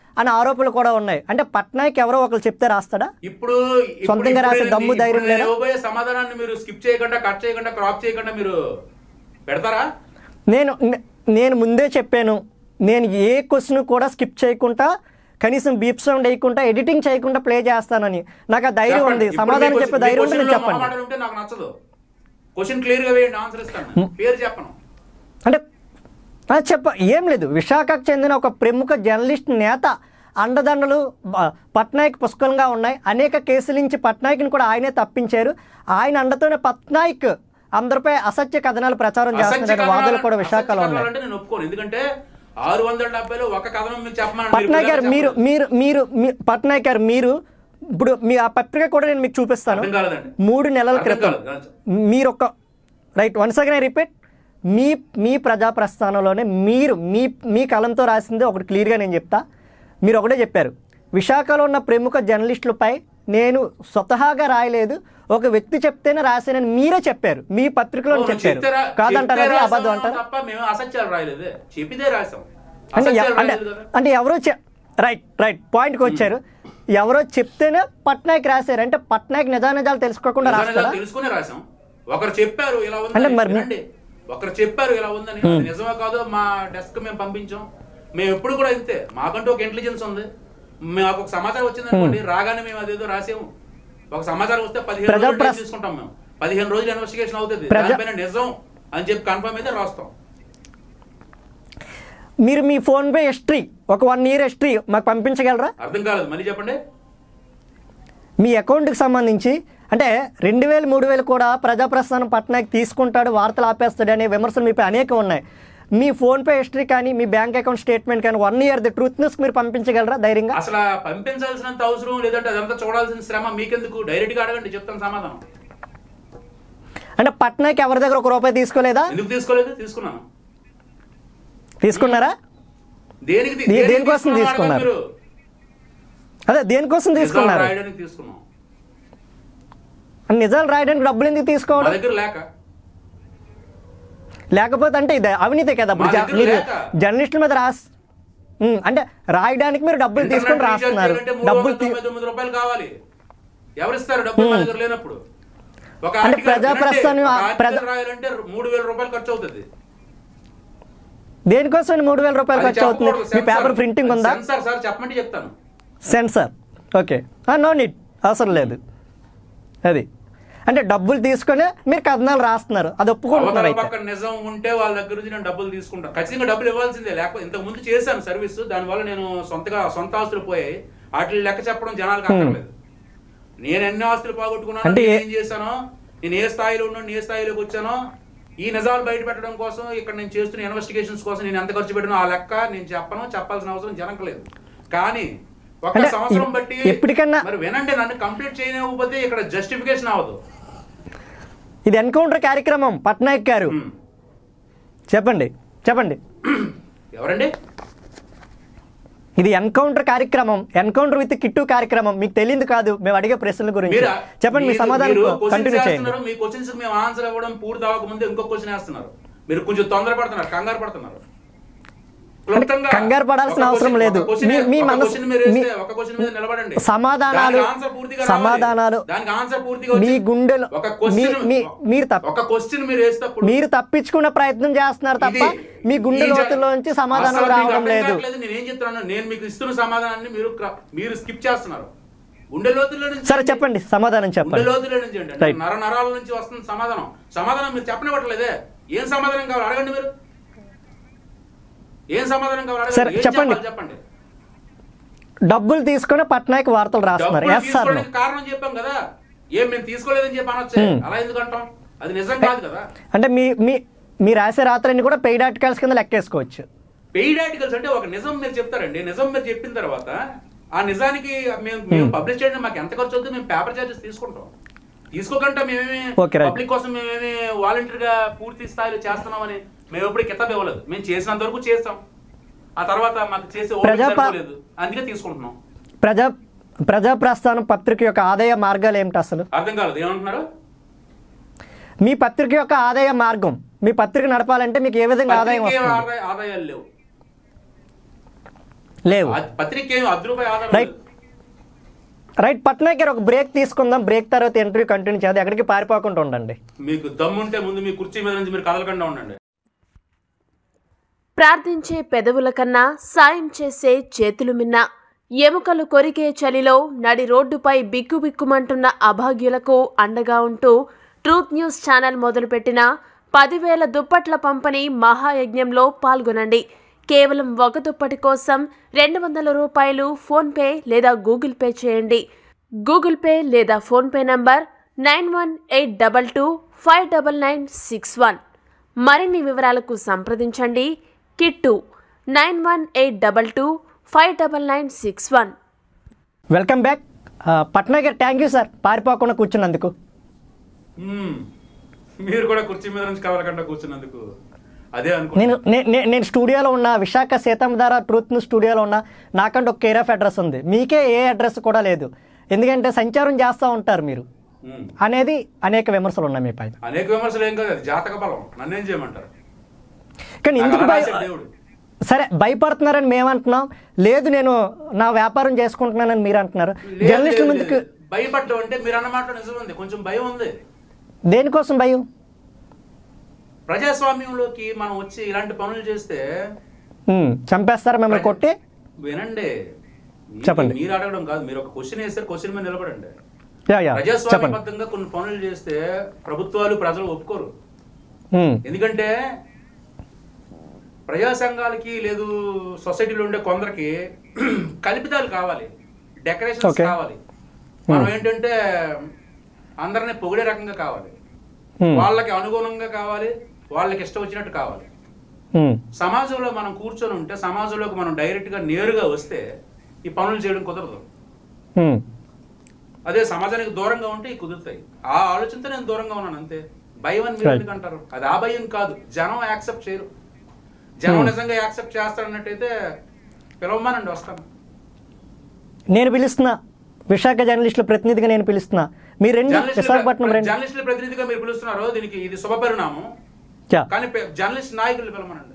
అనే ఆరోపణలు కూడా ఉన్నాయి అంటే పట్నాయక్ ఎవరో ఒకరు చెప్తే రాస్తాడా ఇప్పుడు ఇప్పుడు- సొంతంగా రాసే ఇప్పుడు దమ్ము, నేను- ధైర్యం ఇప్పుడు నేను లేదా? ఇవ్వబోయే సమాధానాన్ని మీరు స్కిప్ చేయకుండా కట్ చేయకుండా క్రాప్ చేయకుండా మీరు పెడతారా నేను నే- నేను ముందే చెప్పాను నేను ఏ క్వశ్చన్ కూడా స్కిప్ చేయకుండా కనీసం బీప్ సౌండ్ వేయకుండా ఎడిటింగ్ చేయకుండా ప్లే చేస్తానని నాకు ఆ ధైర్యం చెప్పండి. ఉంది ఇప్పుడు సమాధానం మీ చెప్పే క్వశ్చన్- ధైర్యం మీ ఉంది మీరు క్వశ్చన్లో చెప్పండి మొహమాటం ఉంటే నాకు నచ్చదు క్వశ్చన్ క్లియర్ గా వేయండి ఆన్సర్ ఇస్తాను పేరు చెప్పను అంటే ఆ, చెప్ప ఏం లేదు విశాఖకు చెందిన ఒక ప్రముఖ జర్నలిస్ట్ నేత అండదండలు బ- పట్నాయక్ పుష్కలంగా ఉన్నాయి అనేక కేసుల నుంచి పట్నాయక్ని కూడా ఆయనే తప్పించారు ఆయన అండతోనే పట్నాయక్ అందరిపై అసత్య కథనాలు ప్రచారం అసత్య చేస్తున్నారు వాదనలు కథనాలు- కూడా అసత్య విశాఖలో ఉన్నాయి కథనాలు అంటే నేను ఒప్పుకోను ఎందుకంటే ఆరు వందల డెబ్బైలో ఒక కథనం మీకు చెప్పమని పట్నాయక్ గారు మీరు మీరు మీరు మీ- పట్నాయక్ గారు మీరు ఇప్పుడు మీ ఆ పత్రిక కూడా నేను మీకు చూపిస్తాను అర్థం కాలేదండి మూడు నెలల అర్థం క్రితం కాలేదు. మీరు ఒక రైట్ వన్ సెకండ్ రిపీట్ మీ మీ ప్రజా ప్రస్థానంలోనే మీరు మీ మీ కలంతో రాసింది ఒకటి క్లియర్గా నేను చెప్తా మీరు ఒకటే చెప్పారు విశాఖలో ఉన్న ప్రముఖ జర్నలిస్టులపై నేను స్వతహాగా రాయలేదు ఒక వ్యక్తి చెప్తేనే రాశానని మీరే చెప్పారు మీ పత్రికలో అవును, చెప్పారు చెప్తే రా- కాదంటారు చెప్తే అది అబద్ధం రాసాం అంటారు తప్ప మేము అసత్యాలు రాయలేదు చెప్పితే రాసాం అంటే ఎవ- అసత్యాలు అంటే రాయలేదు కదా అంటే ఎవరో చె- రైట్ రైట్ పాయింట్కి వచ్చారు ఎవరో చెప్తేనే పట్నాయక్ రాశారు అంటే పట్నాయక్ నిజానిజాలు తెలుసుకోకుండా నిజానిజాలు రాస్తారా తెలుసుకునే రాసాం ఒకరు చెప్పారు ఇలా అంటే ఉందని మరి- వినండి ఒకరు చెప్పారు ఇలా ఉందని అది నిజమో కాదో మా డెస్క్ మేము పంపించాం మేము ఎప్పుడు కూడా ఇంతే మాకంటూ ఒక ఇంటెలిజెన్స్ ఉంది మాకు ఒక సమాచారం వచ్చింది అనుకోండి రాగానే మేము అదేదో రాసాము ఒక సమాచారం వస్తే పదిహేను ప్రజా రోజులు ప్రస్- time తీసుకుంటాం మేము పదిహేను రోజులు ఇన్వెస్టిగేషన్ అవుతుంది ప్రజా- దానిపైన నిజం అని చెప్పి కన్ఫర్మ్ అయితే రాస్తాం మీరు మీ ఫోన్ పే హిస్టరీ ఒక వన్ ఇయర్ హిస్టరీ మాకు పంపించగలరా అర్థం కాలేదు మళ్ళీ చెప్పండి మీ అకౌంట్కి సంబంధించి అంటే రెండు వేలు మూడు వేలు కూడా ప్రజాప్రస్థానం పట్నాయక్ తీసుకుంటాడు వార్తలు ఆపేస్తాడు అనే విమర్శలు మీపై అనేకం ఉన్నాయి మీ ఫోన్పే హిస్టరీ కానీ మీ బ్యాంక్ అకౌంట్ స్టేట్మెంట్ కానీ వన్ ఇయర్ ది ట్రూత్నెస్ మీరు పంపించగలరా ధైర్యంగా అసలు పంపించాల్సినంత అవసరం లేదంటే అదంతా చూడాల్సిన శ్రమ మీకెందుకు డైరెక్ట్ గా అడగండి చెప్తాను సమాధానం అంటే పట్నాయక్ ఎవరి దగ్గర ఒక రూపాయి తీసుకోలేదా ఎందుకు తీసుకోలేదు తీసుకున్నాను తీసుకున్నారా దేనికి తీ- దే- దేనికి దేనికోసం తీసుకున్నాం తీసుకున్నారు? అడగండి మీరు అదే దేనికోసం నిజాలు తీసుకున్నారు రాయడానికి తీసుకున్నాం నిజాలు రాయడానికి డబ్బులు ఎందుకు మా తీసుకోవడం దగ్గర లేక లేకపోతే అంటే ఇది అవినీతే కదా ఇప్పుడు మా జ- దగ్గర మీరు లేక. జర్నలిస్టుల మీద రాస్ ఉమ్, అంటే రాయడానికి మీరు డబ్బులు తీసుకొని ఇంటర్నెట్ రీఛార్జ్ రాస్తున్నారు చేయాలంటే మూడు డబ్బులు వందల తీ- తొంభై తొమ్మిది రూపాయలు కావాలి ఎవరిస్తారు డబ్బులు మా దగ్గర లేనప్పుడు ఒక అంటే article- ప్రజా వినండి, ప్రస్థానం ఒక ఆ- article ప్రజా- రాయాలంటే మూడు వేల రూపాయలు ఖర్చు అవుతుంది దేనికోసం మూడు వేల రూపాయలు ఖర్చు అవుతుంది మీ పేపర్ ప్రింటింగ్ ఉందా సెన్సార్ సార్ చెప్పమంటే చెప్తాను సెన్సార్ ఓకే నో నీట్ అవసరం లేదు అది అంటే డబ్బులు తీసుకొని మీరు కథనాలు రాస్తున్నారు అది ఒప్పుకుంటున్నారు అవతల అయితే పక్కన నిజం ఉంటే వాళ్ళ దగ్గర నుంచి నేను డబ్బులు తీసుకుంటాను ఖచ్చితంగా డబ్బులు ఇవ్వాల్సిందే లేకపోతే ఇంతకు ముందు చేశాను సర్వీస్ దానివల్ల నేను సొంతగా సొంత ఆస్తులు పోయాయి వాటి లెక్క చెప్పడం జనాలకు అక్కర్లేదు నేను ఎన్ని ఆస్తులు పోగొట్టుకున్నాను అంటే నేను ఏ- ఏం చేశానో నేను ఏ స్థాయిలో ఉన్నాను ఏ స్థాయిలోకి వచ్చానో ఈ నిజాలు బయట పెట్టడం కోసం ఇక్కడ నేను చేస్తున్న ఇన్వెస్టిగేషన్స్ కోసం నేను ఎంత ఖర్చు పెట్టానో ఆ లెక్క నేను చెప్పను చెప్పాల్సిన అవసరం జనంకు లేదు కానీ ఒక అంటే సంవత్సరం ఇప్- బట్టి ఎప్పటికన్నా- మరి వినండి నన్ను కంప్లీట్ చేయనివ్వకపోతే ఇక్కడ జస్టిఫికేషన్ అవ్వదు ఇది ఎన్కౌంటర్ కార్యక్రమం పట్నాయక్ గారు ఉమ్. చెప్పండి చెప్పండి ఎవరండి ఇది ఎన్కౌంటర్ కార్యక్రమం ఎన్కౌంటర్ విత్ కిట్టు కార్యక్రమం మీకు తెలియదు కాదు మేము అడిగే ప్రశ్నల గురించి మీరు చెప్పండి మీ మీరు- సమాధానం మీరు questions కంటిన్యూ చేయండి వేస్తున్నారు, మీ క్వశ్చన్స్ మేము ఆన్సర్ ఇవ్వడం పూర్తి అవ్వక ముందే ఇంకో క్వశ్చన్ వేస్తున్నారు మీరు కొంచెం తొందర పడుతున్నారు కంగారు పడుతున్నారు క్లుప్తంగా కంగారు పడాల్సిన ఒక అవసరం question- లేదు. ఒక question- మీ- మీ ఒక మనసు- question మీరు వేస్తే మీ- ఒక క్వశ్చన్ మీద నిలబడండి సమాధానాలు దానికి answer పూర్తిగా రావాలి. సమాధానాలు దానికి ఆన్సర్ పూర్తిగా మీ వచ్చి- గుండెలో ఒక క్వశ్చన్ మీ- మీ- మీరు తప్ప ఒక క్వశ్చన్ మీరు వేసేటప్పుడు మీరు తప్పించుకునే ప్రయత్నం చేస్తున్నారు తప్ప ఇది- మీ గుండె ఈ జ- లోతుల్లోంచి సమాధానం అసలు మీకు రావడం అర్థం లేదు కావట్లేదు. నేను ఏం చెప్తున్నాను నేను మీకు ఇస్తున్న సమాధానాన్ని మీరు క్ర- మీరు స్కిప్ చేస్తున్నారు గుండె లోతుల్లో నుంచి సరే చెప్పండి సమాధానం గుండె చెప్పండి లోతులో నుంచి అండి Right. నర నరాల నుంచి వస్తుంది సమాధానం సమాధానం మీరు చెప్పనివ్వట్లేదే ఏం సమాధానం కావాలి అడగండి మీరు ఏం సమాధానం కావాలి సరే, అడగండి ఏం చెప్పండి. చెప్పాలి చెప్పండి డబ్బులు తీసుకొని పట్నాయక్ వార్తలు రాస్తున్నారు డబ్బులు ఎస్ సార్ తీసుకోవడానికి కారణం చెప్పాం కదా ఏం మేము తీసుకోలేదని చెప్పి అనొచ్చే అలా ఎందుకు అంటాం అది నిజం కాదు కదా అంటే మీ మీ మీ రాసే రాత్రులన్నీ కూడా పెయిడ్ ఆర్టికల్స్ కింద లెక్కేసుకోవచ్చు పెయిడ్ ఆర్టికల్స్ అంటే ఒక నిజం మీరు చెప్తారండి నిజం మీరు చెప్పిన తర్వాత ఆ నిజానికి మేము మేము పబ్లిష్ చేయడం మాకు ఎంత ఖర్చు అవుతుంది మేము పేపర్ చార్జెస్ తీసుకుంటాం తీసుకోకుండా మేమేమి Okay, right. పబ్లిక్ కోసం మేమేమి వాలంటీర్ గా పూర్తి స్థాయిలో చేస్తున్నామని మేము ఎప్పుడు కితాబ్ ఇవ్వలేదు మేము చేసినంత వరకు చేస్తాం ఆ తర్వాత మాకు చేసే ఓపిక ప్రజాప- సరిపోలేదు అందుకే తీసుకుంటున్నాం ప్రజా ప్రజా ప్రస్థానం పత్రిక యొక్క ఆదాయ మార్గాలు ఏమిటి అసలు అర్థం కాలేదు ఏమంటున్నారు మీ పత్రిక యొక్క ఆదాయ మార్గం మీ పత్రిక నడపాలంటే మీకు ఏ విధంగా ఆదాయం పత్రికే వస్తుంది ఆదాయ- ఆదాయాలు లేవు లేవు ఆ పత్రిక ఏమి అర్ధ రూపాయి ఆధారం రైట్. లేదు. రైట్ పట్నాయక్ గారు ఒక బ్రేక్ తీసుకుందాం బ్రేక్ తర్వాత ఇంటర్వ్యూ కంటిన్యూ చేద్దాం ఎక్కడికి పారిపోకుండా ఉండండి మీకు దమ్ముంటే ముందు మీ కుర్చీ మీద నుంచి మీరు కదలకుండా ఉండండి ప్రార్థించే పెదవుల కన్నా సాయం చేసే చేతులు మిన్న ఎముకలు కొరికే చలిలో నడి రోడ్డుపై బిక్కుబిక్కుమంటున్న అభాగ్యులకు అండగా ఉంటూ ట్రూత్ న్యూస్ ఛానల్ మొదలుపెట్టిన పదివేల దుప్పట్ల పంపిణీ మహాయజ్ఞంలో పాల్గొనండి కేవలం ఒక దుప్పటి కోసం రెండు వందల రూపాయలు ఫోన్పే లేదా గూగుల్ పే చేయండి గూగుల్ పే లేదా PhonePe number nine one eight double two five double nine six one మరిన్ని వివరాలకు సంప్రదించండి Kittu nine one eight double two five double nine six one welcome back Patnaik garu thank you sir పారిపోకుండా కూర్చున్నందుకు మ్మ్. మీరు కూడా కుర్చీ మీద నుంచి కదలకుండా కూర్చున్నందుకు అదే అనుకో నేను నే- నే- నేను స్టూడియోలో ఉన్న విశాఖ సీతంధార ట్రూత్ న్యూస్ స్టూడియోలో ఉన్న నాకంటే ఒక కేర్ ఆఫ్ అడ్రస్ ఉంది మీకే ఏ అడ్రస్ కూడా లేదు ఎందుకంటే సంచారం చేస్తూ ఉంటారు మీరు మ్మ్. అనేది అనేక విమర్శలు ఉన్నాయి మీ పైన అనేక విమర్శలు ఏం కాదు అది జాతక బలం నన్నేం చేయమంటారు కానీ ఎందుకు నాకు అలా భయ రాశాడు దేవుడు సరే భయపడుతున్నారని మేము అంటున్నాం లేదు నేను నా వ్యాపారం చేసుకుంటున్నానని మీరు అంటున్నారు లేదు, జర్నలిస్టుల లేదు, ముందుకు లేదు. భయపడ్డం అంటే మీరు అన్న మాటలో నిజం ఉంది కొంచెం భయం ఉంది దేనికోసం భయం ప్రజాస్వామ్యంలోకి మనం వచ్చి ఇలాంటి పనులు చేస్తే ఉమ్, చంపేస్తారా మిమ్మల్ని కొట్టి వినండి మీ- చెప్పండి. మీరు అడగడం కాదు మీరు ఒక క్వశ్చన్ వేస్తారు క్వశ్చన్ మీద నిలబడండి యా యా చెప్పండి ప్రజాస్వామ్యబద్ధంగా కొన్ని పనులు చేస్తే ప్రభుత్వాలు ప్రజలు ఒప్పుకోరు ఉమ్, ఎందుకంటే ప్రజా సంఘాలకి లేదు సొసైటీలో ఉండే కొందరికి కల్పితాలు కావాలి డెకరేషన్స్ Okay. కావాలి మనం ఏంటంటే అందరిని పొగిడే రకంగా కావాలి ఉమ్, వాళ్ళకి అనుగుణంగా కావాలి వాళ్ళకి ఇష్టం వచ్చినట్టు కావాలి ఉమ్, సమాజంలో మనం కూర్చొని ఉంటే సమాజంలోకి మనం డైరెక్ట్గా నేరుగా వస్తే ఈ పనులు చేయడం కుదరదు ఉమ్, అదే సమాజానికి దూరంగా ఉంటే ఇవి కుదురుతాయి ఆ ఆలోచనతో నేను దూరంగా ఉన్నాను అంతే భయం అని మీరు Right. ఎందుకు అంటారు అది ఆ భయం కాదు జనం యాక్సెప్ట్ చేయరు జనం Hmm. నిజంగా యాక్సెప్ట్ చేస్తారన్నట్టయితే పిలవమానండి వస్తాను నేను పిలుస్తున్నా విశాఖ జర్నలిస్టుల ప్రతినిధిగా నేను పిలుస్తున్నా మీరు రండి విశాఖపట్నం రండి జర్నలిస్టుల ప్రతినిధిగా మీరు పిలుస్తున్నారు దీనికి ఇది శుభ పరిణామం యా. కానీ పె- జర్నలిస్ట్ నాయకులు పిలవమనండి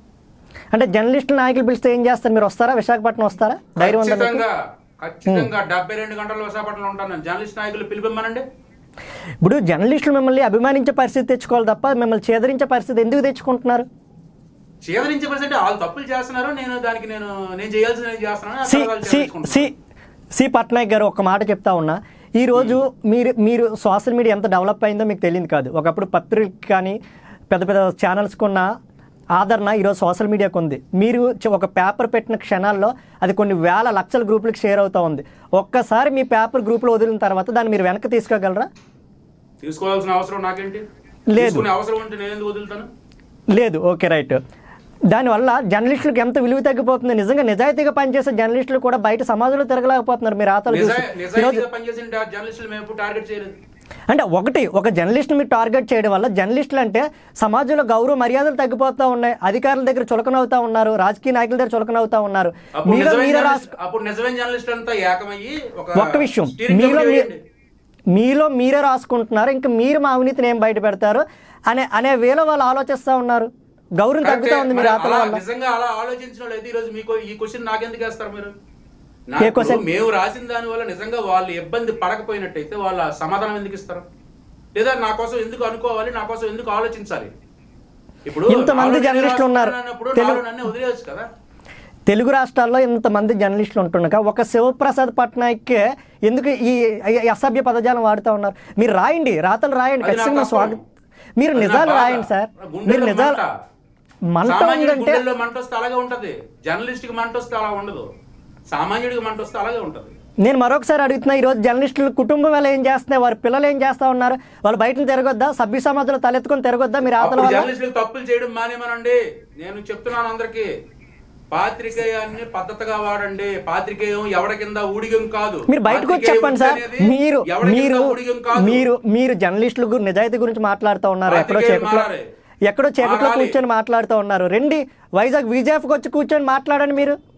అంటే జర్నలిస్టుల నాయకులు పిలిస్తే ఏం చేస్తారు మీరు వస్తారా విశాఖపట్నం వస్తారా ధైర్యం ఉందా మీకు? ఖచ్చితంగా ఖచ్చితంగా డెబ్బై రెండు గంటలు విశాఖపట్నంలో ఉంటాను నేను జర్నలిస్ట్ నాయకులు పిలిపిమ్మనండి ఇప్పుడు జర్నలిస్టులు మిమ్మల్ని అభిమానించే పరిస్థితి తెచ్చుకోవాలి తప్ప మిమ్మల్ని చేదరించే పరిస్థితి ఎందుకు తెచ్చుకుంటున్నారు చేదరించే పరిస్థితి వాళ్ళు తప్పులు చేస్తున్నారు నేను దానికి నేను నేను చేయాల్సింది నేను చేస్తున్నాను ఆ సి తర్వాత వాళ్ళు సి చేదరించుకుంటున్నారు. సి సి పట్నాయక్ గారు ఒక మాట చెప్తా ఉన్నా ఈ రోజు మీరు మీరు సోషల్ మీడియా ఎంత డెవలప్ అయిందో మీకు తెలియదు కాదు ఒకప్పుడు పత్రిక కానీ పెద్ద పెద్ద ఛానల్స్కి ఉన్న ఆదరణ ఈరోజు సోషల్ మీడియాకు ఉంది మీరు చ- ఒక పేపర్ పెట్టిన క్షణాల్లో అది కొన్ని వేల లక్షల గ్రూపులకు షేర్ అవుతూ ఉంది ఒక్కసారి మీ పేపర్ గ్రూపులో వదిలిన తర్వాత దాన్ని మీరు వెనక్కి తీసుకోగలరా తీసుకోవాల్సిన అవసరం నాకేంటి లేదు. తీసుకునే అవసరం ఉంటే నేను ఎందుకు వదులుతాను లేదు ఓకే రైట్ దానివల్ల జర్నలిస్టులకు ఎంత విలువ తగ్గిపోతుంది నిజంగా నిజాయితీగా పనిచేసే జర్నలిస్టులు కూడా బయట సమాజంలో తిరగలేకపోతున్నారు మీరు ఆతలు చూసి నిజా- ఈరోజు నిజాయితీగా పనిచేసిన డా- జర్నలిస్టులు మేము ఎప్పుడు టార్గెట్ చేయలేదు అంటే ఒకటి ఒక జర్నలిస్ట్ మీరు టార్గెట్ చేయడం వల్ల జర్నలిస్టులు అంటే సమాజంలో గౌరవ మర్యాదలు తగ్గిపోతూ ఉన్నాయి అధికారుల దగ్గర చులకనవుతా ఉన్నారు రాజకీయ నాయకుల దగ్గర చులకనవుతా ఉన్నారు అప్పుడు మీలో నిజమైన మీరే జర్నలిస్ట్- రాసు అప్పుడు నిజమైన జర్నలిస్ట్ అంతా ఏకమయ్యి ఒక ఒక్క విషయం స్టీరింగ్ మీలో కమిటీ మీ- వేయండి. మీలో మీరే రాసుకుంటున్నారు ఇంకా మీరు మా అవినీతిని ఏం బయట పెడతారు అనే అనే వేలో వాళ్ళు ఆలోచిస్తూ ఉన్నారు గౌరవం తగ్గుతా ఉంది మరి మీరు ఆతల అలా వల్ల నిజంగా అలా ఆలోచించిన వాళ్ళు అయితే ఈ రోజు మీకు ఈ క్వశ్చన్ నాకెందుకు వేస్తారు మీరు ఏ నాకు question? మేము రాసిన దాని వల్ల నిజంగా వాళ్ళు ఇబ్బంది పడకపోయినట్టయితే వాళ్ళ సమాధానం ఎందుకు ఇస్తారు లేదా నా కోసం ఎందుకు అనుకోవాలి నా కోసం ఎందుకు ఆలోచించాలి ఇప్పుడు ఇంతమంది నాలో జర్నలిస్టులు ఉన్నారు. అన్నప్పుడు తెలుగు- నాలో నన్నే వదిలేయచ్చు కదా తెలుగు రాష్ట్రాల్లో ఇంతమంది జర్నలిస్టులు ఉంటుండగా ఒక శివప్రసాద్ పట్నాయక్ ఎందుకు ఈ ఈ అసభ్య పదజాలం వాడుతూ ఉన్నారు మీరు రాయండి రాతలు రాయండి అది నా ఖచ్చితంగా తప్పు. స్వాగతం మీరు అది నా నిజాలు బాధ. రాయండి సార్ గుండెల్లో మీరు నిజాలు మంట. మంట సామాన్యుడి ఉందంటే గుండెల్లో మంట వస్తే అలాగే ఉంటది జర్నలిస్ట్ కి మంట వస్తే అలా ఉండదు సామాన్యుడికి మంట వస్తే అలాగే ఉంటది నేను మరొకసారి అడుగుతున్నా ఈ రోజు జర్నలిస్టులు కుటుంబం వల్ల ఏం చేస్తున్నాయి వారి పిల్లలు ఏం చేస్తా ఉన్నారు వాళ్ళు బయట తిరగొద్దా సభ్య సమాజంలో తలెత్తుకొని తిరగొద్దా మీరు ఆతల అప్పుడు వల్ల జర్నలిస్టులకు తప్పులు చేయడం మానేమనండి నేను చెప్తున్నాను అందరికి పాత్రికేయాన్ని పద్ధతిగా వాడండి పాత్రికేయం ఎవడ కింద ఊడిగం కాదు మీరు బయటకు వచ్చి పాత్రికేయ చెప్పండి సార్ వృత్తి అనేది మీరు ఎవడి కింద మీరు ఊడిగం కాదు. మీరు మీరు జర్నలిస్టుల గురించి నిజాయితీ గురించి మాట్లాడుతూ ఉన్నారు ఎక్కడో పాత్రికేయులు చీకట్లో మారాలి. ఎక్కడో చీకట్లో మారాలి. కూర్చొని మాట్లాడుతూ ఉన్నారు రండి వైజాగ్ విజయఫ్కి వచ్చి కూర్చొని మాట్లాడండి మీరు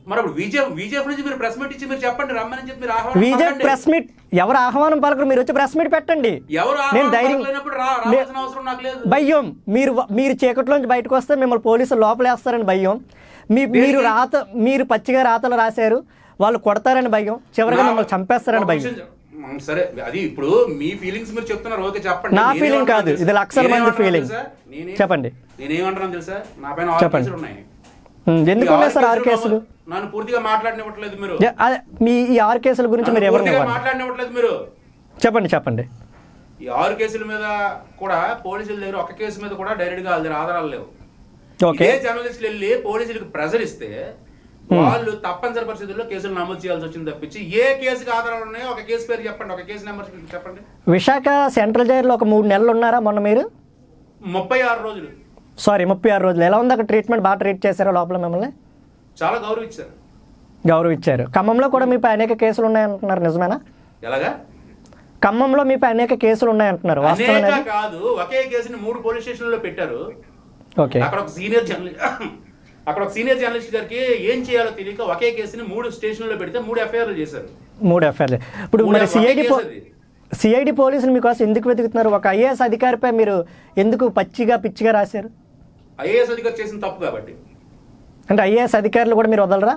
మరి అప్పుడు విజయ్ విజయ్ నుంచి మీరు ప్రెస్ మీట్ ఇచ్చి మీరు చెప్పండి రమ్మని చెప్పి మీరు ఆహ్వానం విజయ్ పలకండి. ప్రెస్ మీట్ ఎవరు ఆహ్వానం పలకరు మీరు వచ్చి ప్రెస్ మీట్ పెట్టండి ఎవరు నేను ఆహ్వానం ధైర్యం పలకలేనప్పుడు రా రావాల్సిన అవసరం నాకు లేదు భయం మీరు మీరు చీకట్లోంచి బయటకు వస్తే మిమ్మల్ని పోలీసులు లోపలేస్తారని భయం మీ మీరు రాత మీరు పచ్చిగా రాతలు రాశారు వాళ్ళు కొడతారని భయం చివరిగా నా- మిమ్మల్ని చంపేస్తారని ఒక భయం విషయం చెప్- మ్, సరే అది ఇప్పుడు మీ ఫీలింగ్స్ మీరు చెప్తున్నారు ఓకే చెప్పండి నా నేనేమంటున్నాను feeling కాదు, తెలుసా? ఇది లక్షల మంది నేనేమంటున్నాను feeling. తెలుసా? నేనే- చెప్పండి. నేనేమంటున్నాను తెలుసా నా పైన ఆరు చెప్పండి. కేసులు ఉన్నాయి ఉమ్, ఎందుకు ఈ ఉన్నాయి సార్ ఆరు కేసులు నన్ను పూర్తిగా మాట్లాడనివ్వట్లేదు మీరు ఏ, అదే, మీ ఈ ఆరు కేసుల గురించి నన్ను మీరు ఎవరిని పూర్తిగా ఇవ్వండి మాట్లాడనివ్వట్లేదు మీరు చెప్పండి చెప్పండి ఈ ఆరు కేసుల మీద కూడా పోలీసుల దగ్గర ఒక కేసు మీద కూడా డైరెక్ట్ గా వాళ్ళ దగ్గర ఆధారాలు లేవు ఓకే ఇదే జర్నలిస్టులు వెళ్ళి పోలీసులకు ప్రెజర్ ఇస్తే వాళ్ళు తప్పనిసరి పరిస్థితుల్లో కేసులు నమోదు చేయాల్సి వచ్చింది తప్పించి ఏ కేసుకి ఆధారాలు ఉన్నాయో ఒక కేసు పేరు చెప్పండి ఒక కేసు నెంబర్ చెప్పండి విశాఖ సెంట్రల్ జైల్లో ఒక మూడు నెలలు ఉన్నారా మొన్న మీరు ముప్పై ఆరు రోజులు సారీ ముప్పై ఆరు రోజులు ఎలా ఉంది అక్కడ ట్రీట్మెంట్ బాగా ట్రీట్ చేశారా లోపల మిమ్మల్ని చాలా గౌరవించారు గౌరవం ఇచ్చారు ఖమ్మంలో కూడా మీపై అనేక కేసులు ఉన్నాయంటున్నారు నిజమేనా ఎలాగా ఖమ్మంలో మీపై అనేక కేసులు ఉన్నాయంటున్నారు వాస్తవం అనేక అనేది కాదు ఒకే కేసుని మూడు పోలీస్ స్టేషన్లలో పెట్టారు ఓకే అక్కడ ఒక సీనియర్ జర్నలిస్ట్ అక్కడ ఒక సీనియర్ జర్నలిస్ట్ గారికి ఏం చేయాలో తెలియక ఒకే కేసుని మూడు స్టేషన్లలో పెడితే మూడు ఎఫ్ఐఆర్లు చేశారు మూడు ఎఫ్ఐఆర్లు ఇప్పుడు మూడు మరి ఒకే సిఐడి కేసు అది. సిఐడి పోలీసులు మీకోసం ఎందుకు వెతుకుతున్నారు ఒక ఐఏఎస్ అధికారిపై మీరు ఎందుకు పచ్చిగా పిచ్చిగా రాశారు ఐఏఎస్ అధికారి చేసిన తప్పు కాబట్టి అంటే ఐఏఎస్ అధికారులు కూడా మీరు వదలరా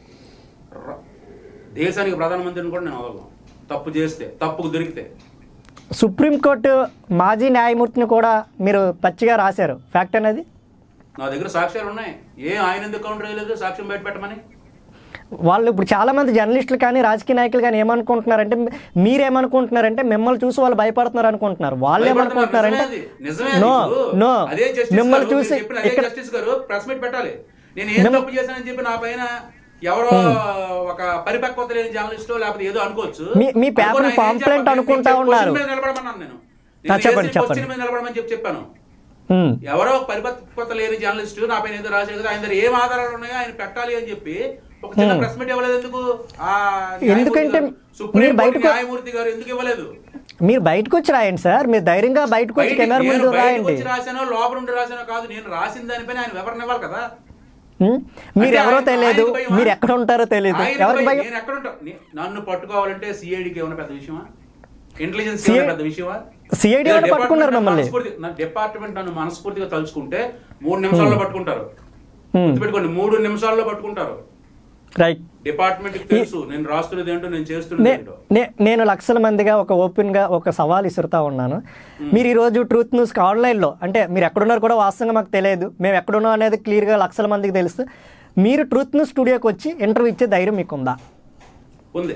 ర- దేశానికి ప్రధానమంత్రిని కూడా నేను వదలను తప్పు చేస్తే తప్పుకు దొరికితే సుప్రీంకోర్టు మాజీ న్యాయమూర్తిని కూడా మీరు పచ్చిగా రాశారు ఫ్యాక్ట్ అనేది నా దగ్గర సాక్ష్యాలు ఉన్నాయి ఏ ఆయన ఎందుకు కౌంటర్ వేయలేదు సాక్ష్యం బయట పెట్టమని వాళ్ళు ఇప్పుడు చాలా మంది జర్నలిస్టులు కానీ రాజకీయ నాయకులు కానీ ఏమనుకుంటున్నారంటే మీరేమనుకుంటున్నారంటే మిమ్మల్ని చూసి వాళ్ళు భయపడుతున్నారు అనుకుంటున్నారు వాళ్ళు ఏమనుకుంటున్నారంటే నిజమే అది. నిజమే నో అది. నో అదే జస్టిస్ మిమ్మల్ని గారు, చూసి మీరు చెప్పిన అదే ఇక్కడ జస్టిస్ గారు ప్రెస్ మీట్ పెట్టాలి నేను ఏం మిమ్మ- తప్పు చేశానని చెప్పి నా పైన ఎవరో ఒక పరిపక్వత లేని జర్నలిస్టో లేకపోతే ఏదో అనుకోవచ్చు మీ- మీ పేపర్ అనుకోని ఆయన ఏం పాంప్లెంట్ చెప్పాలి? అనుకుంటా నేను ఉన్నారు. క్వశ్చన్ మీద నిలబడమన్నాను నేను ఆ, నేను చెప్పండి, వేసిన చెప్పండి. క్వశ్చన్ మీద నిలబడమని చెప్పి చెప్పాను ఉమ్, ఎవరో పరిపక్వత లేని జర్నలిస్ట్ నా పైన ఏదో రాశారు కదా ఆయన దగ్గర ఏం ఆధారాలు ఉన్నాయో ఆయన పెట్టాలి అని చెప్పి ఒక చిన్న ప్రెస్ మీట్ ఇవ్వలేదు ఎందుకు ఆ న్యాయమూర్తి ఎందుకంటే గారు, సుప్రీం మీరు కోర్టు బయటకు- న్యాయమూర్తి గారు ఎందుకు ఇవ్వలేదు మీరు బయటకు వచ్చి రాయండి సార్ మీరు ధైర్యంగా బయటకు వచ్చి బయటికి- కెమెరా నేను ముందు బయటకు రాయండి వచ్చి రాశానో లోపల ఉండి రాశానో కాదు నేను రాసిన దానిపైన ఆయన వివరణ ఇవ్వాలి కదా ఉమ్, మీరు అంటే ఎవరో ఆయన- తెలియదు ఆయనకి భయమా? మీరు ఎక్కడ ఉంటారో తెలియదు ఆయనకి ఎవరికి భయం. భయం నేను ఎక్కడ ఉంటా నే- నన్ను పట్టుకోవాలంటే సిఐడికి ఏమైనా పెద్ద విషయమా ఇంటెలిజెన్స్ CID ఏమైనా పెద్ద విషయమా CID లేదా వాళ్ళు పట్టుకున్నారు డిపార్ట్మెంట్ మిమ్మల్ని. మనస్ఫూర్తి- నా డిపార్ట్మెంట్ నన్ను మనస్ఫూర్తిగా తలుచుకుంటే మూడు నిమిషాల్లో పట్టుకుంటారు ఉమ్, గుర్తుపెట్టుకోండి మూడు నిమిషాల్లో పట్టుకుంటారు రైట్ డిపార్ట్మెంట్ తెలుసు నేను రాస్తున్నది ఏంటో నేను చేస్తున్నది నే- ఏంటో నే- నేను లక్షల మందిగా ఒక ఓపెన్గా ఒక సవాల్ ఇసురుతా ఉన్నాను మీరు ఈరోజు ట్రూత్ న్యూస్ ఆన్లైన్లో అంటే మీరు ఎక్కడున్నారు కూడా వాస్తవంగా మాకు తెలియదు మేము ఎక్కడున్నాం అనేది క్లియర్గా లక్షల మందికి తెలుసు మీరు ట్రూత్ న్యూస్ స్టూడియోకి వచ్చి ఇంటర్వ్యూ ఇచ్చే ధైర్యం మీకుందా ఉంది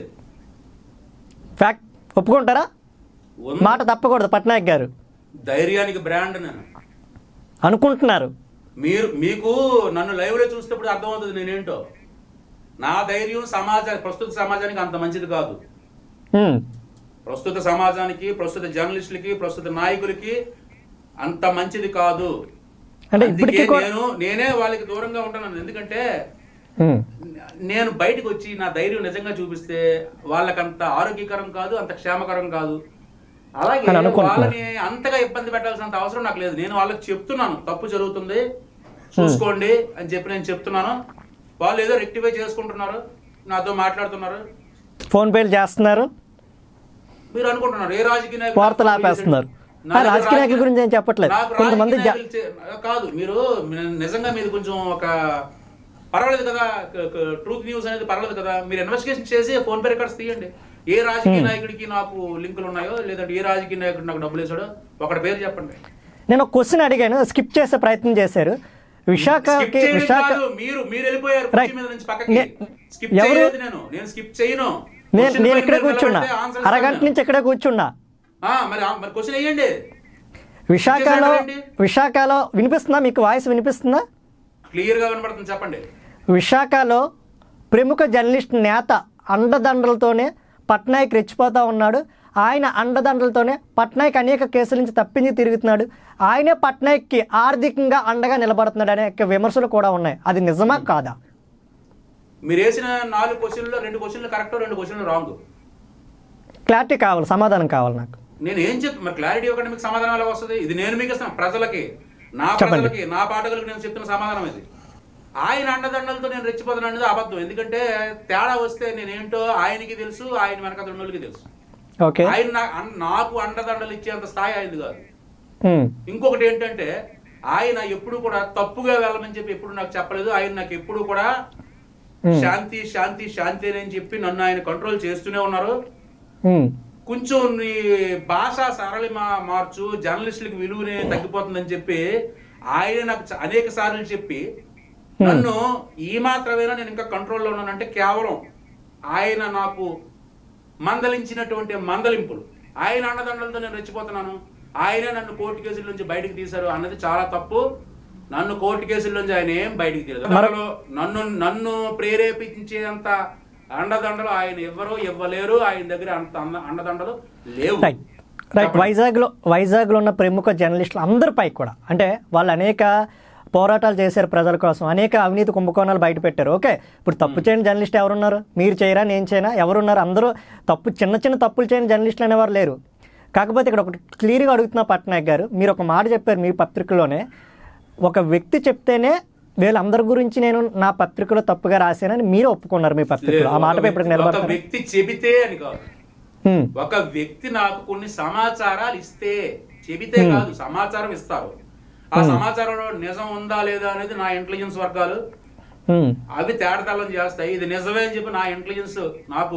ఫ్యాక్ట్ ఒప్పుకుంటారా ఉంది. మాట తప్పకూడదు పట్నాయక్ గారు ధైర్యానికి బ్రాండ్ నేను అనుకుంటున్నారు మీరు మీకు నన్ను లైవ్ లో చూసేటప్పుడు అర్థమవుతుంది నేనేంటో నా ధైర్యం సమాజ ప్రస్తుత సమాజానికి అంత మంచిది కాదు ఉమ్, ప్రస్తుత సమాజానికి ప్రస్తుత జర్నలిస్టులకి ప్రస్తుత నాయకులకి అంత మంచిది కాదు అంటే అందుకే ఇప్పటికీ కూడా నేను నేనే వాళ్ళకి దూరంగా ఉంటాను ఎందుకంటే ఉమ్, నేను బయటకు వచ్చి నా ధైర్యం నిజంగా చూపిస్తే వాళ్ళకంత ఆరోగ్యకరం కాదు అంత క్షేమకరం కాదు అలాగే అని అనుకుంటున్నారు. వాళ్ళని అంతగా ఇబ్బంది పెట్టాల్సినంత అవసరం నాకు లేదు నేను వాళ్ళకి చెప్తున్నాను తప్పు జరుగుతుంది చూసుకోండి అని చెప్పి నేను చెప్తున్నాను వాళ్ళు ఏదో రెక్టిఫై చేసుకుంటున్నారు నాతో మాట్లాడుతున్నారు ఫోన్ పేలు చేస్తున్నారు మీరు అనుకుంటున్నారు ఏ రాజకీయ నాయకుడు వార్తలు నాకు ఆపేస్తున్నారు. నా ఆ, దగ్గర రాజకీయ నాయకుల గురించి ఏం చెప్పట్లేదు. నాకు కొంతమంది రాజకీయ జ- నాయకులు చే- కాదు మీరు ని- నిజంగా మీరు కొంచెం ఒక పర్వాలేదు కదా ట్రూత్ న్యూస్ అనేది పర్వాలేదు కదా మీరు ఇన్వెస్టిగేషన్ చేసి ఫోన్ పే రికార్డ్స్ తీయండి ఏ రాజకీయ నాయకుడికి నాకు లింకులు ఉన్నాయో లేదంటే ఏ రాజకీయ నాయకుడు నాకు డబ్బులు వేసాడో ఒకటి పేరు చెప్పండి నేను ఒక క్వశ్చన్ అడిగాను స్కిప్ చేసే ప్రయత్నం చేశారు Skip విశాఖకి చేయడం విశాఖ కాదు, మీరు మీరు వెళ్ళిపోయారు Right. కుర్చీ మీద నుంచి పక్కకి నే- స్కిప్ ఎవరు? చేయలేదు నేను నేను స్కిప్ చేయను నేను Question నేను పైన ఇక్కడే మీరు కూర్చున్నా నిలబడితే answer ఇస్తాను అరగంట నేను. నుంచి ఇక్కడే కూర్చున్నా ఆ, మరి ఆ- మరి క్వశ్చన్ వేయండి విశాఖలో ఇచ్చేసారా విశాఖలో వినిపిస్తుందా మీకు వాయిస్ వినిపిస్తుందా క్లియర్ గా వినపడుతుంది చెప్పండి విశాఖలో ప్రముఖ జర్నలిస్ట్ నేత అండదండలతోనే పట్నాయక్ రెచ్చిపోతా ఉన్నాడు ఆయన అండదండలతోనే పట్నాయక్ అనేక కేసుల నుంచి తప్పించి తిరుగుతున్నాడు ఆయనే పట్నాయక్కి ఆర్థికంగా అండగా నిలబడుతున్నాడు అనే యొక్క విమర్శలు కూడా ఉన్నాయి అది నిజమా కాదా మీరు వేసిన నాలుగు క్వశ్చన్లో రెండు క్వశ్చన్లు కరెక్ట్ రెండు క్వశ్చన్లు రాంగ్ క్లారిటీ కావాలి సమాధానం కావాలి నాకు నేను ఏం చెప్ మరి క్లారిటీ ఇవ్వకుండా మీకు సమాధానం ఎలా వస్తుంది ఇది నేను మీకు ఇస్తాను ప్రజలకి నా చెప్పండి. ప్రజలకి నా పాఠకులకు నేను చెప్తున్న సమాధానం ఇది ఆయన అండదండలతో నేను రెచ్చిపోతాను అనేది అబద్ధం ఎందుకంటే తేడా వస్తే నేనేంటో ఆయనకి తెలుసు ఆయన వెనక వాళ్ళకి తెలుసు ఓకే ఆయన నా- అన్- నాకు అండదండలు ఇచ్చేంత స్థాయి ఆయనది కాదు ఉమ్, ఇంకొకటి ఏంటంటే ఆయన ఎప్పుడు కూడా తప్పుగా వెళ్ళమని చెప్పి ఎప్పుడు నాకు చెప్పలేదు ఆయన నాకు ఎప్పుడు కూడా Hmm. శాంతి శాంతి శాంతి అని చెప్పి నన్ను ఆయన కంట్రోల్ చేస్తూనే ఉన్నారు ఉమ్, కొంచెం నీ భాష సరళి మా మార్చు జర్నలిస్టులకు విలువనే తగ్గిపోతుందని చెప్పి ఆయన నాకు చ- అనేక సార్లు చెప్పి నన్ను ఈ మాత్రమేనా నేను ఇంకా కంట్రోల్లో ఉన్నానంటే కేవలం ఆయన నాకు మందలించినటువంటి మందలింపులు ఆయన అండదండలతో నేను రెచ్చిపోతున్నాను ఆయనే నన్ను కోర్టు కేసుల నుంచి బయటకు తీశారు అన్నది చాలా తప్పు నన్ను కోర్టు కేసుల నుంచి ఆయన ఏం బయటకు తీయలేదు అందులో నన్ను నన్ను ప్రేరేపించేంత అండదండలు ఆయన ఎవ్వరూ ఇవ్వలేరు ఆయన దగ్గర అంత అంద- అండదండలు లేవు రైట్ రైట్ వైజాగ్లో వైజాగ్లో ఉన్న ప్రముఖ జర్నలిస్టులు అందరిపై కూడా అంటే వాళ్ళు అనేక పోరాటాలు చేశారు ప్రజల కోసం అనేక అవినీతి కుంభకోణాలు బయట పెట్టారు ఓకే ఇప్పుడు తప్పు చేయని జర్నలిస్ట్ ఎవరున్నారు మీరు చేయరా నేను చేయనా ఎవరున్నారు అందరూ తప్పు చిన్న చిన్న తప్పులు చేయని జర్నలిస్టులు అనేవారు లేరు కాకపోతే ఇక్కడ ఒకటి క్లియర్గా అడుగుతున్నా పట్నాయక్ గారు మీరు ఒక మాట చెప్పారు మీ పత్రికలోనే ఒక వ్యక్తి చెప్తేనే వీళ్ళందరి గురించి నేను నా పత్రికలో తప్పుగా రాశానని మీరు ఒప్పుకున్నారు మీ పత్రికలో ఆ మాటపై ఇప్పుడు ఒక నిలబడతారు వ్యక్తి చెబితే అని కాదు ఒక వ్యక్తి నాకు కొన్ని సమాచారాలు ఇస్తే చెబితే కాదు సమాచారం ఇస్తారు ఆ సమాచారంలో నిజం ఉందా లేదా అనేది నా ఇంటెలిజెన్స్ వర్గాలు అవి తేడతల్లం చేస్తాయి ఇది నిజమే అని చెప్పి నా ఇంటెలిజెన్స్ నాకు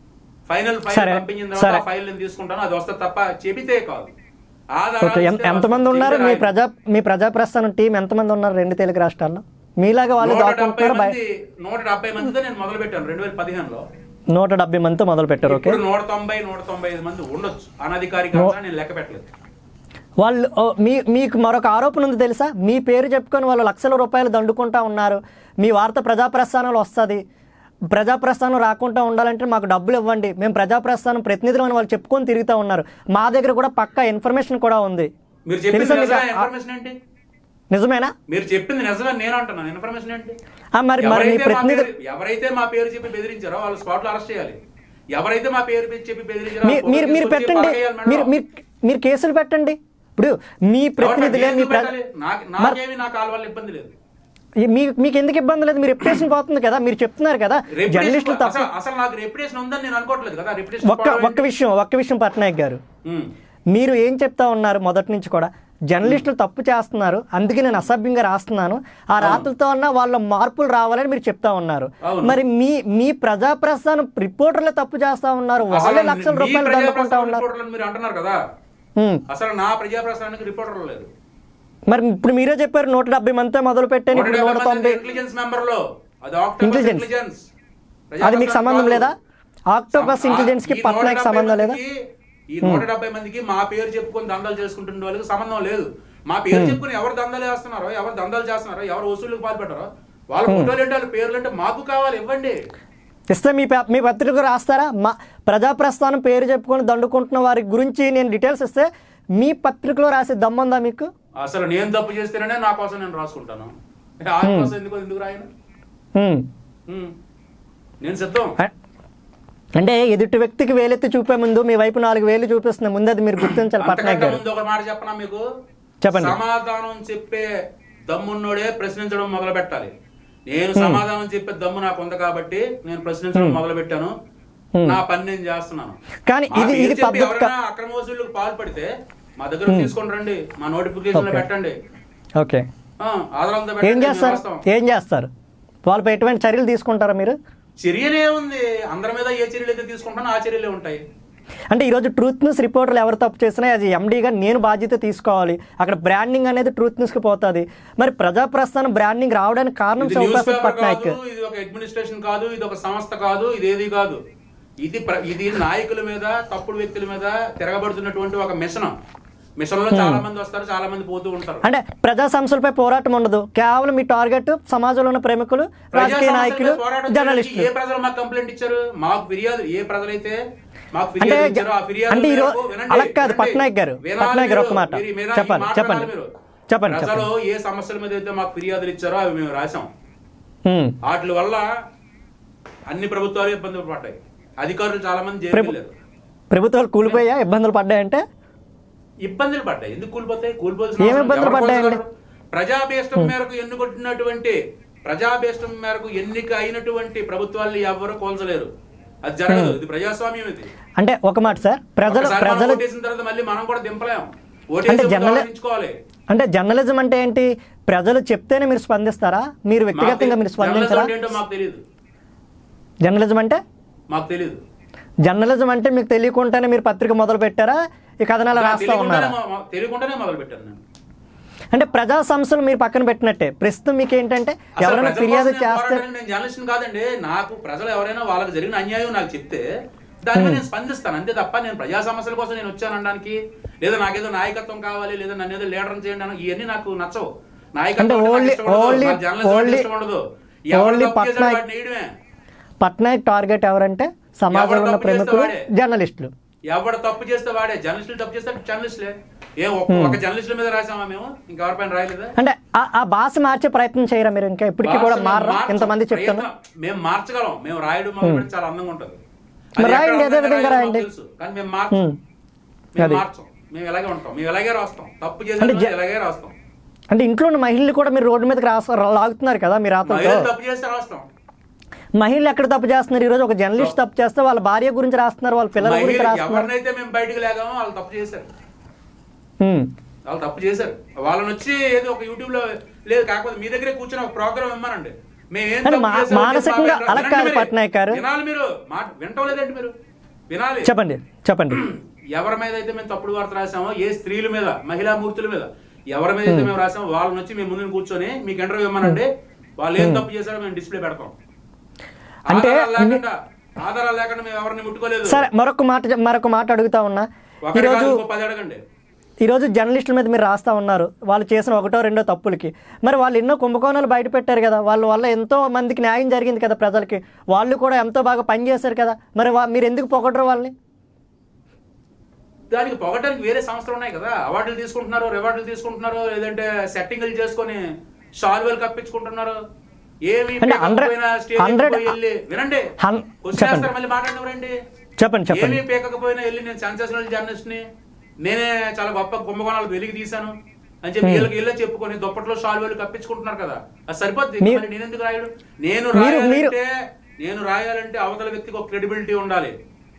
ఫైనల్ ఫైల్ సరే, పంపించిన తర్వాత సరే. ఆ ఫైల్ నేను తీసుకుంటాను అది వస్తే తప్ప చెబితే కాదు ఆధారాలు ఓకే ఎంత- ఇస్తే ఎంతమంది వస్తుంది. ఉన్నారు మీ చెబితే ప్రజా మీ ప్రజా ప్రస్థానం టీం ఎంతమంది ఉన్నారు రెండు తెలుగు రాష్ట్రాల్లో మీలాగా వాళ్ళు నూట డెబ్బై దాక్కుంటున్నారు బయ- మంది నూట డెబ్బై మందితో నేను మొదలు పెట్టాను రెండు వేల పదిహేనులో నూట డెబ్బై మందితో మొదలు పెట్టారు ఓకే ఇప్పుడు నూట తొంభై నూట తొంభై ఐదు మంది ఉండొచ్చు అనధికారికంగా నేను లెక్క పెట్టలేదు వాళ్ళు ఓ, మీ మీకు మరొక ఆరోపణ ఉంది తెలుసా మీ పేరు చెప్పుకొని వాళ్ళు లక్షల రూపాయలు దండుకుంటా ఉన్నారు మీ వార్త ప్రజాప్రస్థానంలో వస్తుంది ప్రజాప్రస్థానం రాకుండా ఉండాలంటే మాకు డబ్బులు ఇవ్వండి మేము ప్రజాప్రస్థానం ప్రతినిధులు అని వాళ్ళు చెప్పుకొని తిరుగుతూ ఉన్నారు మా దగ్గర కూడా పక్కా ఇన్ఫర్మేషన్ కూడా ఉంది మీరు చెప్పింది తెలుసా మీకు? నిజమే ఇన్ఫర్మేషన్ ఏంటి నిజమేనా మీరు చెప్పింది నిజమే నేను అంటున్నాను ఇన్ఫర్మేషన్ ఏంటి ఆ, మరి మరి మీ ఎవరైతే మా ప్రతినిధి పేరు- ఎవరైతే మా పేరు చెప్పి బెదిరించారో వాళ్ళు స్పాట్ లో అరెస్ట్ చేయాలి ఎవరైతే మా పేరు చెప్పి బెదిరించారో మీ- వాళ్ళు మీరు మీరు తీసుకొచ్చి పెట్టండి పడేయాలి మేడం. మీరు మీరు మీరు కేసులు పెట్టండి ఇప్పుడు మీ ఎవరు ప్రతినిధులే నేను మీ ప్ర- పెట్టాలి? నాకు- నాకేమి నా కాల్ వల్ల ఇబ్బంది లేదు మీ- మీకు ఎందుకు ఇబ్బంది లేదు మీరు రెప్యుటేషన్ పోతుంది కదా మీరు చెప్తున్నారు కదా Reputation- జర్నలిస్టులు తప్ప అసలు అసలు నాకు రెప్యుటేషన్ ఉందని నేను అనుకోవట్లేదు కదా రెప్యుటేషన్ ఒక్క ఒక్క విషయం ఒక్క విషయం పట్నాయక్ గారు ఉమ్. మీరు ఏం చెప్తా ఉన్నారు మొదటి నుంచి కూడా జర్నలిస్టులు తప్పు చేస్తున్నారు అందుకే నేను అసభ్యంగా రాస్తున్నాను ఆ రాతలతో అన్న వాళ్ళ మార్పులు రావాలని మీరు చెప్తా ఉన్నారు అవును. మరి మీ మీ ప్రజాప్రస్థానం రిపోర్టర్లే తప్పు చేస్తా ఉన్నారు వాళ్ళే అసలు లక్షల మీ రూపాయలు దండుకుంటా ప్రజాప్రస్థానం ఉన్నారు రిపోర్టర్లు మీరు అంటున్నారు కదా ఉమ్. అసలు నా ప్రజాప్రస్థానానికి రిపోర్టర్లు లేదు మరి ఇప్పుడు మీరే చెప్పారు నూట డెబ్బై మందితో మొదలు పెట్టాను ఇప్పుడు నూట తొంభై ఇంటెలిజెన్స్ మెంబర్ లో అది ఆక్టోపస్ Intelligence. ఇంటెలిజెన్స్ అది మీకు సంబంధం లేదా ఆక్టోపస్ ఇంటెలిజెన్స్ కి ఈ పట్నాయక్ 170 సంబంధం లేదా మందికి, ఈ నూట డెబ్బై మందికి మా పేరు చెప్పుకొని దందాలు చేసుకుంటున్న వాళ్ళకి సంబంధం లేదు మా పేరు చెప్పుకొని ఎవరు దందాలు చేస్తున్నారో ఎవరు దందాలు చేస్తున్నారో ఎవరు వసూళ్ళకి పాల్పెట్టారో వాళ్ళ ఫోటోలు ఏంటి వాళ్ళ పేర్లు అంటే మాకు కావాలి ఇవ్వండి ఇస్తే మీ ప- మీ పత్రిక రాస్తారా మా ప్రజాప్రస్థానం పేరు చెప్పుకొని దండుకుంటున్న వారి గురించి నేను డీటెయిల్స్ ఇస్తే మీ పత్రికలో రాసే దమ్ముందా మీకు అసలు నేను తప్పు చేస్తేనే నా కోసం నేను రాసుకుంటాను ఆ కోసం ఎందుకు ఎందుకు రాయను ఉమ్. ఉమ్. నేను సిద్ధం అ- అంటే ఎదుటి వ్యక్తికి వేలెత్తి చూపే ముందు మీ వైపు నాలుగు వేలు చూపిస్తుంది ముందు అది మీరు గుర్తించాలి పట్నాయక్ అంతకంటే గారు ముందు ఒక మాట చెప్పనా మీకు చెప్పండి. సమాధానం చెప్పే దమ్మున్నోడే ప్రశ్నించడం మొదలు పెట్టాలి నేను సమాధానం చెప్పే దమ్ము నాకు ఉంది కాబట్టి నేను ప్రశ్నించడం మొదలు పెట్టాను నా పని నేను చేస్తున్నాను కానీ మా ఇది- పేరు ఇది చెప్పి పద్ధతి కా- ఎవరైనా అక్రమ వసూళ్ళకు పాల్పడితే మా దగ్గర తీసుకొని రండి మా నోటిఫికేషన్ లో Okay. పెట్టండి ఓకే ఆ, ఆధారాలతో ఏం పెట్టండి మేము చేస్తారు రాస్తాం. ఏం చేస్తారు వాళ్ళపై ఎటువంటి చర్యలు తీసుకుంటారా మీరు చర్యనే ఉంది అందరి మీద ఏ చర్యలు అయితే తీసుకుంటానో ఆ చర్యలే ఉంటాయి అంటే ఈరోజు ట్రూత్ న్యూస్ రిపోర్టర్లు ఎవరు తప్పు చేసినా అది ఎండీగా నేను బాధ్యత తీసుకోవాలి అక్కడ బ్రాండింగ్ అనేది ట్రూత్ న్యూస్కి పోతుంది మరి ప్రజాప్రస్థానం బ్రాండింగ్ రావడానికి కారణం ఇది న్యూస్ శివప్రసాద్ పేపర్ పట్నాయక్ కాదు ఇది ఒక అడ్మినిస్ట్రేషన్ కాదు ఇది ఒక సంస్థ కాదు ఇది ఏది కాదు ఇది ప్ర- ఇది నాయకుల మీద తప్పుడు వ్యక్తుల మీద తిరగబడుతున్నటువంటి ఒక మిషన్ మిషన్ లో చాలా మంది వస్తారు చాలా మంది పోతూ ఉంటారు అంటే ప్రజా సమస్యలపై పోరాటం ఉండదు కేవలం మీ టార్గెట్ సమాజంలో ఉన్న ప్రముఖులు ప్రజా రాజకీయ నాయకులు సమస్యలపై పోరాటం చేయడానికి జర్నలిస్టులు ఏ ప్రజలు మాకు కంప్లైంట్ ఇచ్చారు మాకు ఫిర్యాదు ఏ ప్రజలైతే మాకు అంటే ఫిర్యాదు ఇచ్చారో ఆ ఫిర్యాదు అంటే ఈరో- మేరకు వినండి, అలా కాదు, వినండి. పట్నాయక్ గారు, వినాలి పట్నాయక్ గారు మీరు. ఒక్క మాట. మీరు ఈ మీద చెప్పండి, ఈ చెప్పండి. మాట్లాడాలి మీరు. చెప్పండి, ప్రజలు ఏ సమస్యల మీద అయితే మాకు ఫిర్యాదులు ఇచ్చారో అవి మేము రాసాం ఉమ్. వాటి వల్ల అన్ని ప్రభుత్వాలు ఇబ్బందులు పడ్డాయి అధికారులు చాలా మంది జైలుకి ప్రభు- వెళ్ళారు ప్రభుత్వాలు కూలిపోయా ఇబ్బందులు పడ్డాయంటే ఇబ్బందులు పడ్డాయి ఎందుకు కూలిపోతాయి కూలిపోవాల్సిన ఏం అవసరం- ఇబ్బందులు ఎవరు పడ్డాయండి? కూల్చగలరు? ప్రజాభీష్టం మేరకు ఎన్నుకుంటున్నటువంటి ప్రజాభీష్టం మేరకు ఎన్నిక అయినటువంటి ప్రభుత్వాలు ఎవరు కోల్చలేరు అది జరగదు ఇది ప్రజాస్వామ్యం ఇది అంటే ఒక మాట సార్ ప్రజలు ఒకసారి మనం ప్రజలు ఓటేసిన తర్వాత మళ్ళీ మనం కూడా దింపలేం అంటే ఓటేసి జనరల్- ఆలోచించుకోవాలి అంటే జర్నలిజం అంటే ఏంటి ప్రజలు చెప్తేనే మీరు స్పందిస్తారా మీరు వ్యక్తిగతంగా మీరు స్పందించరా జర్నలిజం ఏంటో మాకు తెలియదు జర్నలిజం అంటే మాకు తెలియదు జర్నలిజం అంటే మీకు తెలియకుండానే మీరు పత్రిక మొదలు పెట్టారా ఈ కథనాలు రాస్తా తెలియకుండానే ఉన్నారా మొ- మొ- తెలియకుండానే మొదలు పెట్టాను నేను అంటే ప్రజా సంస్థలు మీరు పక్కన పెట్టినట్టే ప్రస్తుతం మీకు ఏంటంటే అసలు ఎవరైనా ప్రజల ఫిర్యాదు కోసం నేను చేస్తే పోరాడడానికి నేను జర్నలిస్ట్ కాదండి నాకు ప్రజలు ఎవరైనా వాళ్ళకి జరిగిన అన్యాయం నాకు చెప్తే దాని మీద నేను స్పందిస్తాను అంతే తప్ప నేను ప్రజా సమస్యల కోసం నేను వచ్చాను అనడానికి లేదా నాకేదో నాయకత్వం కావాలి లేదా నన్ను ఏదో లీడర్ చేయండి అని ఇవన్నీ నాకు నచ్చవు నాయకత్వం అంటే అంటే నాకు only- ఇష్టం ఉండదు. only- నాకు జర్నలిజం అంటే only- ఇష్టం ఉండదు ఎవరు only తప్పు చేశారో పట్నాయక్- వాటిని వేయడమే. పట్నాయక్ టార్గెట్ ఎవరంటే సమాజంలో ఎవరు ఉన్న తప్పు చేస్తే ప్రముఖులు వాడే. జర్నలిస్టులు ఎవడు తప్పు చేస్తే వాడే జర్నలిస్టులు తప్పు చేస్తే జర్నలిస్టులే ఏం ఒక్క ఒక జర్నలిస్టుల మీద రాసామా మేము ఇంకెవరిపైన రాయలేదా అంటే ఆ- ఆ భాష మార్చే ప్రయత్నం చేయరా మీరు ఇంకా ఇప్పటికీ కూడా భాష మారరా మార్చ- ఇంతమంది చెప్తాను ప్రయత్నం- మేము మార్చగలం మేము రాయడం మొదలు పెడితే చాలా అందంగా ఉంటది మరి అది రాయండి, ఎక్కడ అదే అందంగా విధంగా రాయాలో రాయండి. మాకు తెలుసు కానీ మేము మార్చం ఉమ్. మేము అది. మార్చం మేము ఇలాగే ఉంటాం మేము ఇలాగే రాస్తాం తప్పు అంటే చేసిన జ- ఇలాగే రాస్తాం అంటే ఇంట్లో ఉన్న మహిళలు కూడా మీరు రోడ్డు మీదకి రాస్తా లాగుతున్నారు కదా మీరు ఆతలతో మహిళలు తప్పు చేస్తే రాస్తాం మహిళలు ఎక్కడ తప్పు చేస్తున్నారు ఈ రోజు ఒక జర్నలిస్ట్ తప్పు చేస్తే వాళ్ళ భార్య గురించి రాస్తున్నారు వాళ్ళ పిల్లల గురించి మహిళలు రాస్తున్నారు ఎవరినైతే మేము బయటకు లేగామో వాళ్ళు తప్పు చేశారు ఉమ్. వాళ్ళు తప్పు చేశారు వాళ్ళని వచ్చి ఏదో ఒక యూట్యూబ్ లో లేదు కాకపోతే మీ దగ్గరే కూర్చొని ఒక ప్రోగ్రామ్ ఇమ్మానండి మేము ఏం అంటే తప్పు మా- చేశామో మానసికంగా చెప్పాలి. అలా వినండి కాదు మరి. పట్నాయక్ గారు. వినాలి మీరు మాట వింటం లేదండి మీరు వినాలి చెప్పండి చెప్పండి ఎవరి మీద అయితే మేము తప్పుడు వార్త రాసామో ఏ స్త్రీల మీద మహిళా మూర్తుల మీద ఎవరి మీద అయితే మేము రాసామో వాళ్ళని వచ్చి మేము ముందు కూర్చొని మీకు ఇంటర్వ్యూ ఇవ్వమనండి వాళ్ళు ఏం తప్పు చేశారో మేము డిస్ప్లే పెడతాం అంటే ఆధారాలు లేకుండా ఆధారాలు లేకుండా మేము ఎవరిని ముట్టుకోలేదు సరే మరొక మాట చెప్- మరొక మాట అడుగుతా ఉన్నా ఒకటి ఈరోజు కాదు, ఇంకో పది అడగండి ఈరోజు జర్నలిస్టుల మీద మీరు రాస్తా ఉన్నారు వాళ్ళు చేసిన ఒకటో రెండో తప్పులకి మరి వాళ్ళు ఎన్నో కుంభకోణాలు బయట పెట్టారు కదా వాళ్ళ వల్ల ఎంతో మందికి న్యాయం జరిగింది కదా ప్రజలకి వాళ్ళు కూడా ఎంతో బాగా పనిచేశారు కదా మరి వా- మీరు ఎందుకు పొగడరు వాళ్ళని దానికి పొగటానికి వేరే సంస్థలు ఉన్నాయి కదా అవార్డులు తీసుకుంటున్నారు రివార్డులు తీసుకుంటున్నారు లేదంటే సెట్టింగ్లు చేసుకొని షాల్వేలు కప్పించుకుంటున్నారు ఏమి అంటే పీకకపోయినా hundred- స్టేజ్కి hundred- పోయి వెళ్ళి వినండి హన్- క్వశ్చన్ చెప్పండి. వేస్తారు మళ్ళీ మాట్లాడినవరండి చెప్పండి చెప్పండి ఏమీ పీకకపోయినా వెళ్ళి నేను సెన్సేషనల్ జర్నలిస్ట్ ని నేనే చాలా గొప్ప కుంభకోణాలు వెలికి తీశాను అని చెప్పి వీళ్ళకి వీళ్ళే చెప్పుకొని దుప్పట్లో షాల్వేలు కప్పించుకుంటున్నారు కదా అది సరిపోద్ది మీరు- మరి నేను ఎందుకు రాయడు నేను మీరు- మీరు- రాయాలంటే నేను రాయాలంటే అవతల వ్యక్తికి ఒక క్రెడిబిలిటీ ఉండాలి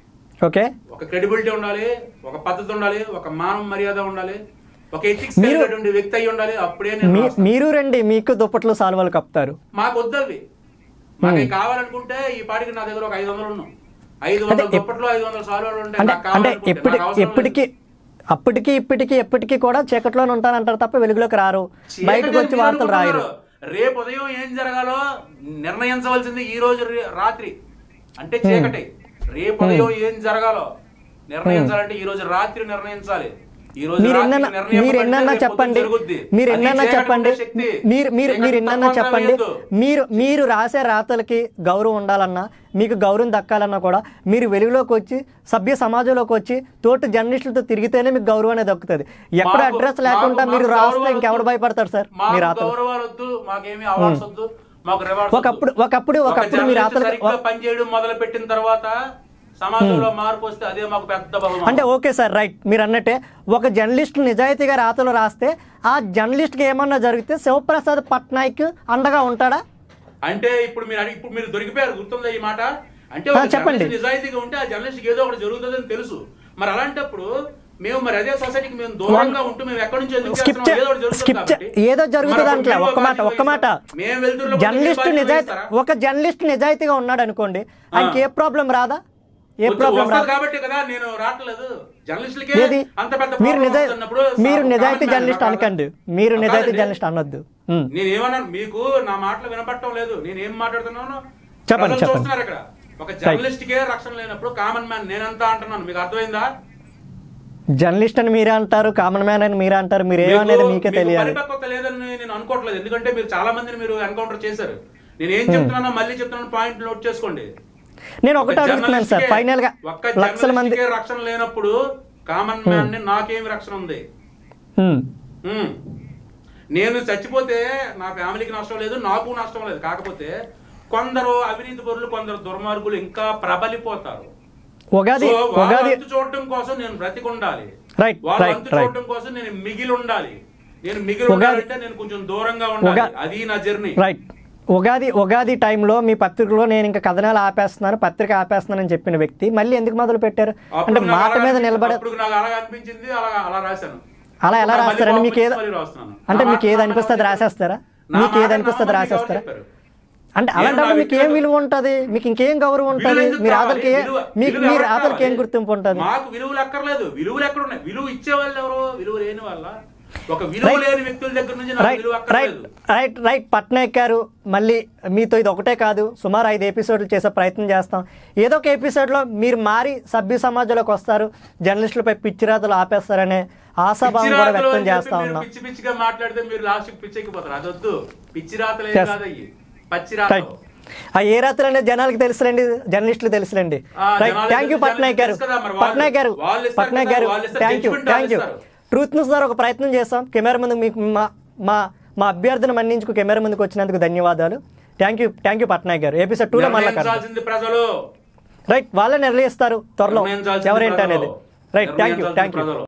ఓకే ఒక క్రెడిబిలిటీ ఉండాలి ఒక పద్ధతి ఉండాలి ఒక మానవ మర్యాద ఉండాలి ఒక ఎథిక్స్ మీరు- కలిగినటువంటి వ్యక్తి అయి ఉండాలి అప్పుడే నేను మీ రాస్తాను. మీరు రండి మీకు దుప్పట్లు సాల్వాలు కప్తారు మాకు వద్దవి మాకు అవి కావాలనుకుంటే ఈ పాటికి నా దగ్గర ఒక ఐదు వందలు ఉన్నాం ఐదు వందల ఎప్- దుప్పట్లు ఐదు వందల సాల్వాలు ఉంటాయి అంటే నాకు అంటే కావాలనుకుంటే, ఎప్పటి నాకు అవసరం లేదు. ఎప్పటికీ అప్పటికి ఇప్పటికి ఎప్పటికీ కూడా చీకట్లోనే ఉంటానంటారు తప్ప వెలుగులోకి రారు బయటకు వచ్చి చీకటి వార్తలు రాయరు అనుకుంటున్నారు. రేపు ఉదయం ఏం జరగాలో నిర్ణయించవలసింది ఈ రోజు రే- రాత్రి అంటే చీకటి రేపు ఉదయం ఏం జరగాలో నిర్ణయించాలంటే ఈ రోజు రాత్రి నిర్ణయించాలి ఈ రోజు మీరు రాత్రి ఎన్నన్నా నిర్ణయం మీరు పడితే ఎన్నన్నా రేపు చెప్పండి పొద్దున్న జరుగుద్ది. మీరు అది ఎన్నన్నా చీకటి చెప్పండి ఉండే శక్తి. మీరు మీరు మీరు చీకటి ఎన్నన్నా తక్కువగా చెప్పండి వేయొద్దు. మీరు మీరు రాసే రాతలకి గౌరవం ఉండాలన్నా మీకు గౌరవం దక్కాలన్నా కూడా మీరు వెలుగులోకి వచ్చి సభ్య సమాజంలోకి వచ్చి తోటి జర్నలిస్టులతో తిరిగితేనే మీకు గౌరవం అనేది దక్కుతుంది ఎక్కడ మాకు- అడ్రస్ లేకుండా మాకు- మీరు మాకు రాస్తే గౌరవాలు ఇంకెవడు వద్దు. భయపడతారు సార్ మాకు మీ రాతలు గౌరవాలు వద్దు మాకేమి అవార్డ్స్ వద్దు మాకు రివార్డ్స్ వద్దు. ఒకప్పుడు ఒకప్పుడు ఒక ఒకప్పుడు మీ జర్నలిస్ట్ రాతలు సరిగ్గా పనిచేయడం మొదలు పెట్టిన తర్వాత సమాజంలో మార్పు వస్తే అదే మాకు పెద్ద బహుమానం అంటే ఓకే సార్ రైట్ మీరు అన్నట్టే ఒక జర్నలిస్ట్ నిజాయితీగా రాతలు రాస్తే ఆ జర్నలిస్ట్కి ఏమన్నా జరిగితే శివప్రసాద్ పట్నాయక్ అండగా ఉంటాడా అంటే ఇప్పుడు మీరు అడిగి- ఇప్పుడు మీరు దొరికిపోయారు గుర్తుందా ఈ మాట అంటే ఆ, ఒక చెప్పండి. జర్నలిస్ట్ నిజాయితీగా ఉంటే ఆ జర్నలిస్ట్ ఏదో ఒకటి జరుగుతుందని తెలుసు మరి అలాంటప్పుడు మేము మరి అదే సొసైటీకి మేము దూరంగా ఉంటూ మేము ఎక్కడి నుంచి ఎందుకు స్కిప్ చేస్తున్నాం? ఏదో ఒకటి జరుగుతుంది స్కిప్ కాబట్టి. ఏదో జరుగుతుంది మరి దాంట్లో మీరు ఒక్క మాట బాధ్యత ఒక్క మాట వహిస్తారా? మేము వెళ్తుర్లో పోతే జర్నలిస్ట్ మీరు బాధ్యత నిజాయితీ వహిస్తారా? ఒక జర్నలిస్ట్ నిజాయితీగా ఉన్నాడు అనుకోండి ఆయనకి ఏ ప్రాబ్లం రాదా ఏ వద్దు, ప్రాబ్లం వస్తది రాదా కాబట్టి కదా నేను రావట్లేదు జర్నలిస్టులకే ఏది అంత పెద్ద మీరు problem నిజాయి వస్తున్నప్పుడు మీరు కామన్ నిజాయితీ మ్యాన్ జర్నలిస్ట్ కాదా? అనకండి మీరు కాదండి. నిజాయితీ జర్నలిస్ట్ అనొద్దు ఉమ్. నేను ఏమన్నాను మీకు నా మాటలు వినపడటం లేదు నేను ఏం మాట్లాడుతున్నాను చెప్పండి, ప్రజలు చెప్పండి. చూస్తున్నారు ఇక్కడ ఒక జర్నలిస్ట్ కే రక్షణ లేనప్పుడు కామన్ మ్యాన్ నేనంతా అంటున్నాను మీకు అర్థమైందా జర్నలిస్ట్ అని మీరే అంటారు కామన్ మ్యాన్ అని మీరే అంటారు మీరు ఏమనేది మీకు- మీకే మీకు తెలియాలి పరిపక్వత లేదని నేను అనుకోవట్లేదు ఎందుకంటే మీరు చాలా మందిని మీరు ఎన్కౌంటర్ చేశారు నేను ఏం చెప్తున్నానో మళ్ళీ చెప్తున్నాను పాయింట్ నోట్ చేసుకోండి నేను ఒక ఒకటి అడుగుతున్నాను సార్ జర్నలిస్ట్కే- ఫైనల్ గా ఒక్క లక్షల మంది జర్నలిస్ట్కే రక్షణ లేనప్పుడు కామన్ మ్యాన్ ని నాకేమి రక్షణ ఉంది ఉమ్. ఉమ్. నేను చచ్చిపోతే నా ఫ్యామిలీకి నష్టం లేదు నాకు నష్టం లేదు కాకపోతే కొందరు అవినీతి పరులు కొందరు దుర్మార్గులు ఇంకా ప్రబలిపోతారు ఉగాది సో వాళ్ళ ఉగాది అంతు చూడటం కోసం నేను బ్రతికి ఉండాలి రైట్ వాళ్ళ రైట్ అంతు రైట్ చూడటం కోసం నేను మిగిలి ఉండాలి నేను మిగిలి ఉగాది- ఉండాలంటే నేను కొంచెం దూరంగా ఉండాలి ఉగా- అది నా జర్నీ రైట్ ఉగాది ఉగాది టైంలో మీ పత్రికలో నేను ఇంకా కథనాలు ఆపేస్తున్నాను పత్రిక ఆపేస్తున్నానని చెప్పిన వ్యక్తి మళ్ళీ ఎందుకు మొదలు పెట్టారు అంటే అప్పుడు నాకు మాట అలా మీద అనిపి- నిలబడ అప్పుడు నాకు అలా అనిపించింది అలా అలా రాశాను అలా ఎలా మళ్ళీ రాస్తారండి మీకు ఏదో మళ్ళీ రాస్తున్నాను. అంటే నా మీకు మాట ఏది నా అనిపిస్తే అది మాట రాసేస్తారా నా మీకు మాట ఏది నా అనిపిస్తే అది మాట మీకు ఎవరు రాసేస్తారా చెప్పారు? అంటే నేను అలాంటప్పుడు నా మీకు ఏం వ్యక్తిగత- విలువ ఉంటుంది మీకు ఇంకేం గౌరవం ఉంటుంది విలువ ఎందుకు మీరు కావాలి? ఆదరికి విలువ- మీకు విలువ మీరు ఎవరికి ఆదరికి ఏం కావాలి? గుర్తింపు ఉంటుంది మాకు విలువలు ఎక్కర్లేదు విలువలు ఎక్కడ ఉన్నాయి విలువ ఇచ్చే వాళ్ళు ఎవరు విలువ లేని వాళ్ళ ఒక విలువ Right. లేని వ్యక్తుల దగ్గర నుంచి నాకు రైట్ విలువ రైట్ అక్కర్లేదు రైట్ రైట్ పట్నాయక్ గారు మళ్ళీ మీతో ఇది ఒకటే కాదు సుమారు ఐదు ఎపిసోడ్లు చేసే ప్రయత్నం చేస్తాం ఏదో ఒక ఎపిసోడ్లో మీరు మారి సభ్య సమాజంలోకి వస్తారు జర్నలిస్టులపై పిచ్చిరాతలు ఆపేస్తారనే ఆశాభావం కూడా పిచ్చిరాతలు వ్యక్తం అని చెప్పి చేస్తా మీరు ఉన్నాం పిచ్చి పిచ్చిగా మాట్లాడితే మీరు లాస్ట్ పిచ్చెక్కిపోతారు అదొద్దు పిచ్చి రాతలు ఏం Yes. కాదు అయ్యి పచ్చి రైట్ రాతలు ఆ ఏ రాత్రి అనేది జనాలకు తెలుసులేండి జర్నలిస్టులు తెలుసులేండి ఆ, రైట్ జనాలకు థ్యాంక్ యూ తెలుసు, పట్నాయక్ గారు తెలుసు కదా, మరి వాళ్ళు- పట్నాయక్ గారు వాళ్ళు ఇస్తారు పట్నాయక్ కదా, గారు వాళ్ళు ఇస్తారు, thank you judgment thank you వాళ్ళు ఇస్తారు. ట్రూత్ న్యూస్ ద్వారా ఒక ప్రయత్నం చేస్తాం కెమెరా ముందు మీకు మా మా మా అభ్యర్థిని మన్నించుకు కెమెరా ముందుకు వచ్చినందుకు ధన్యవాదాలు thank you thank you Patnaik garu episode టూలో మళ్ళీ కలుద్దాం. నిర్ణయించాల్సింది ప్రజలు రైట్ వాళ్ళే నిర్ణయిస్తారు త్వరలో నిర్ణయించాల్సింది ఎవరేంటి ప్రజలు. అనేది రైట్ థ్యాంక్ యూ నిర్ణయించాల్సింది థ్యాంక్ యూ ప్రజలు.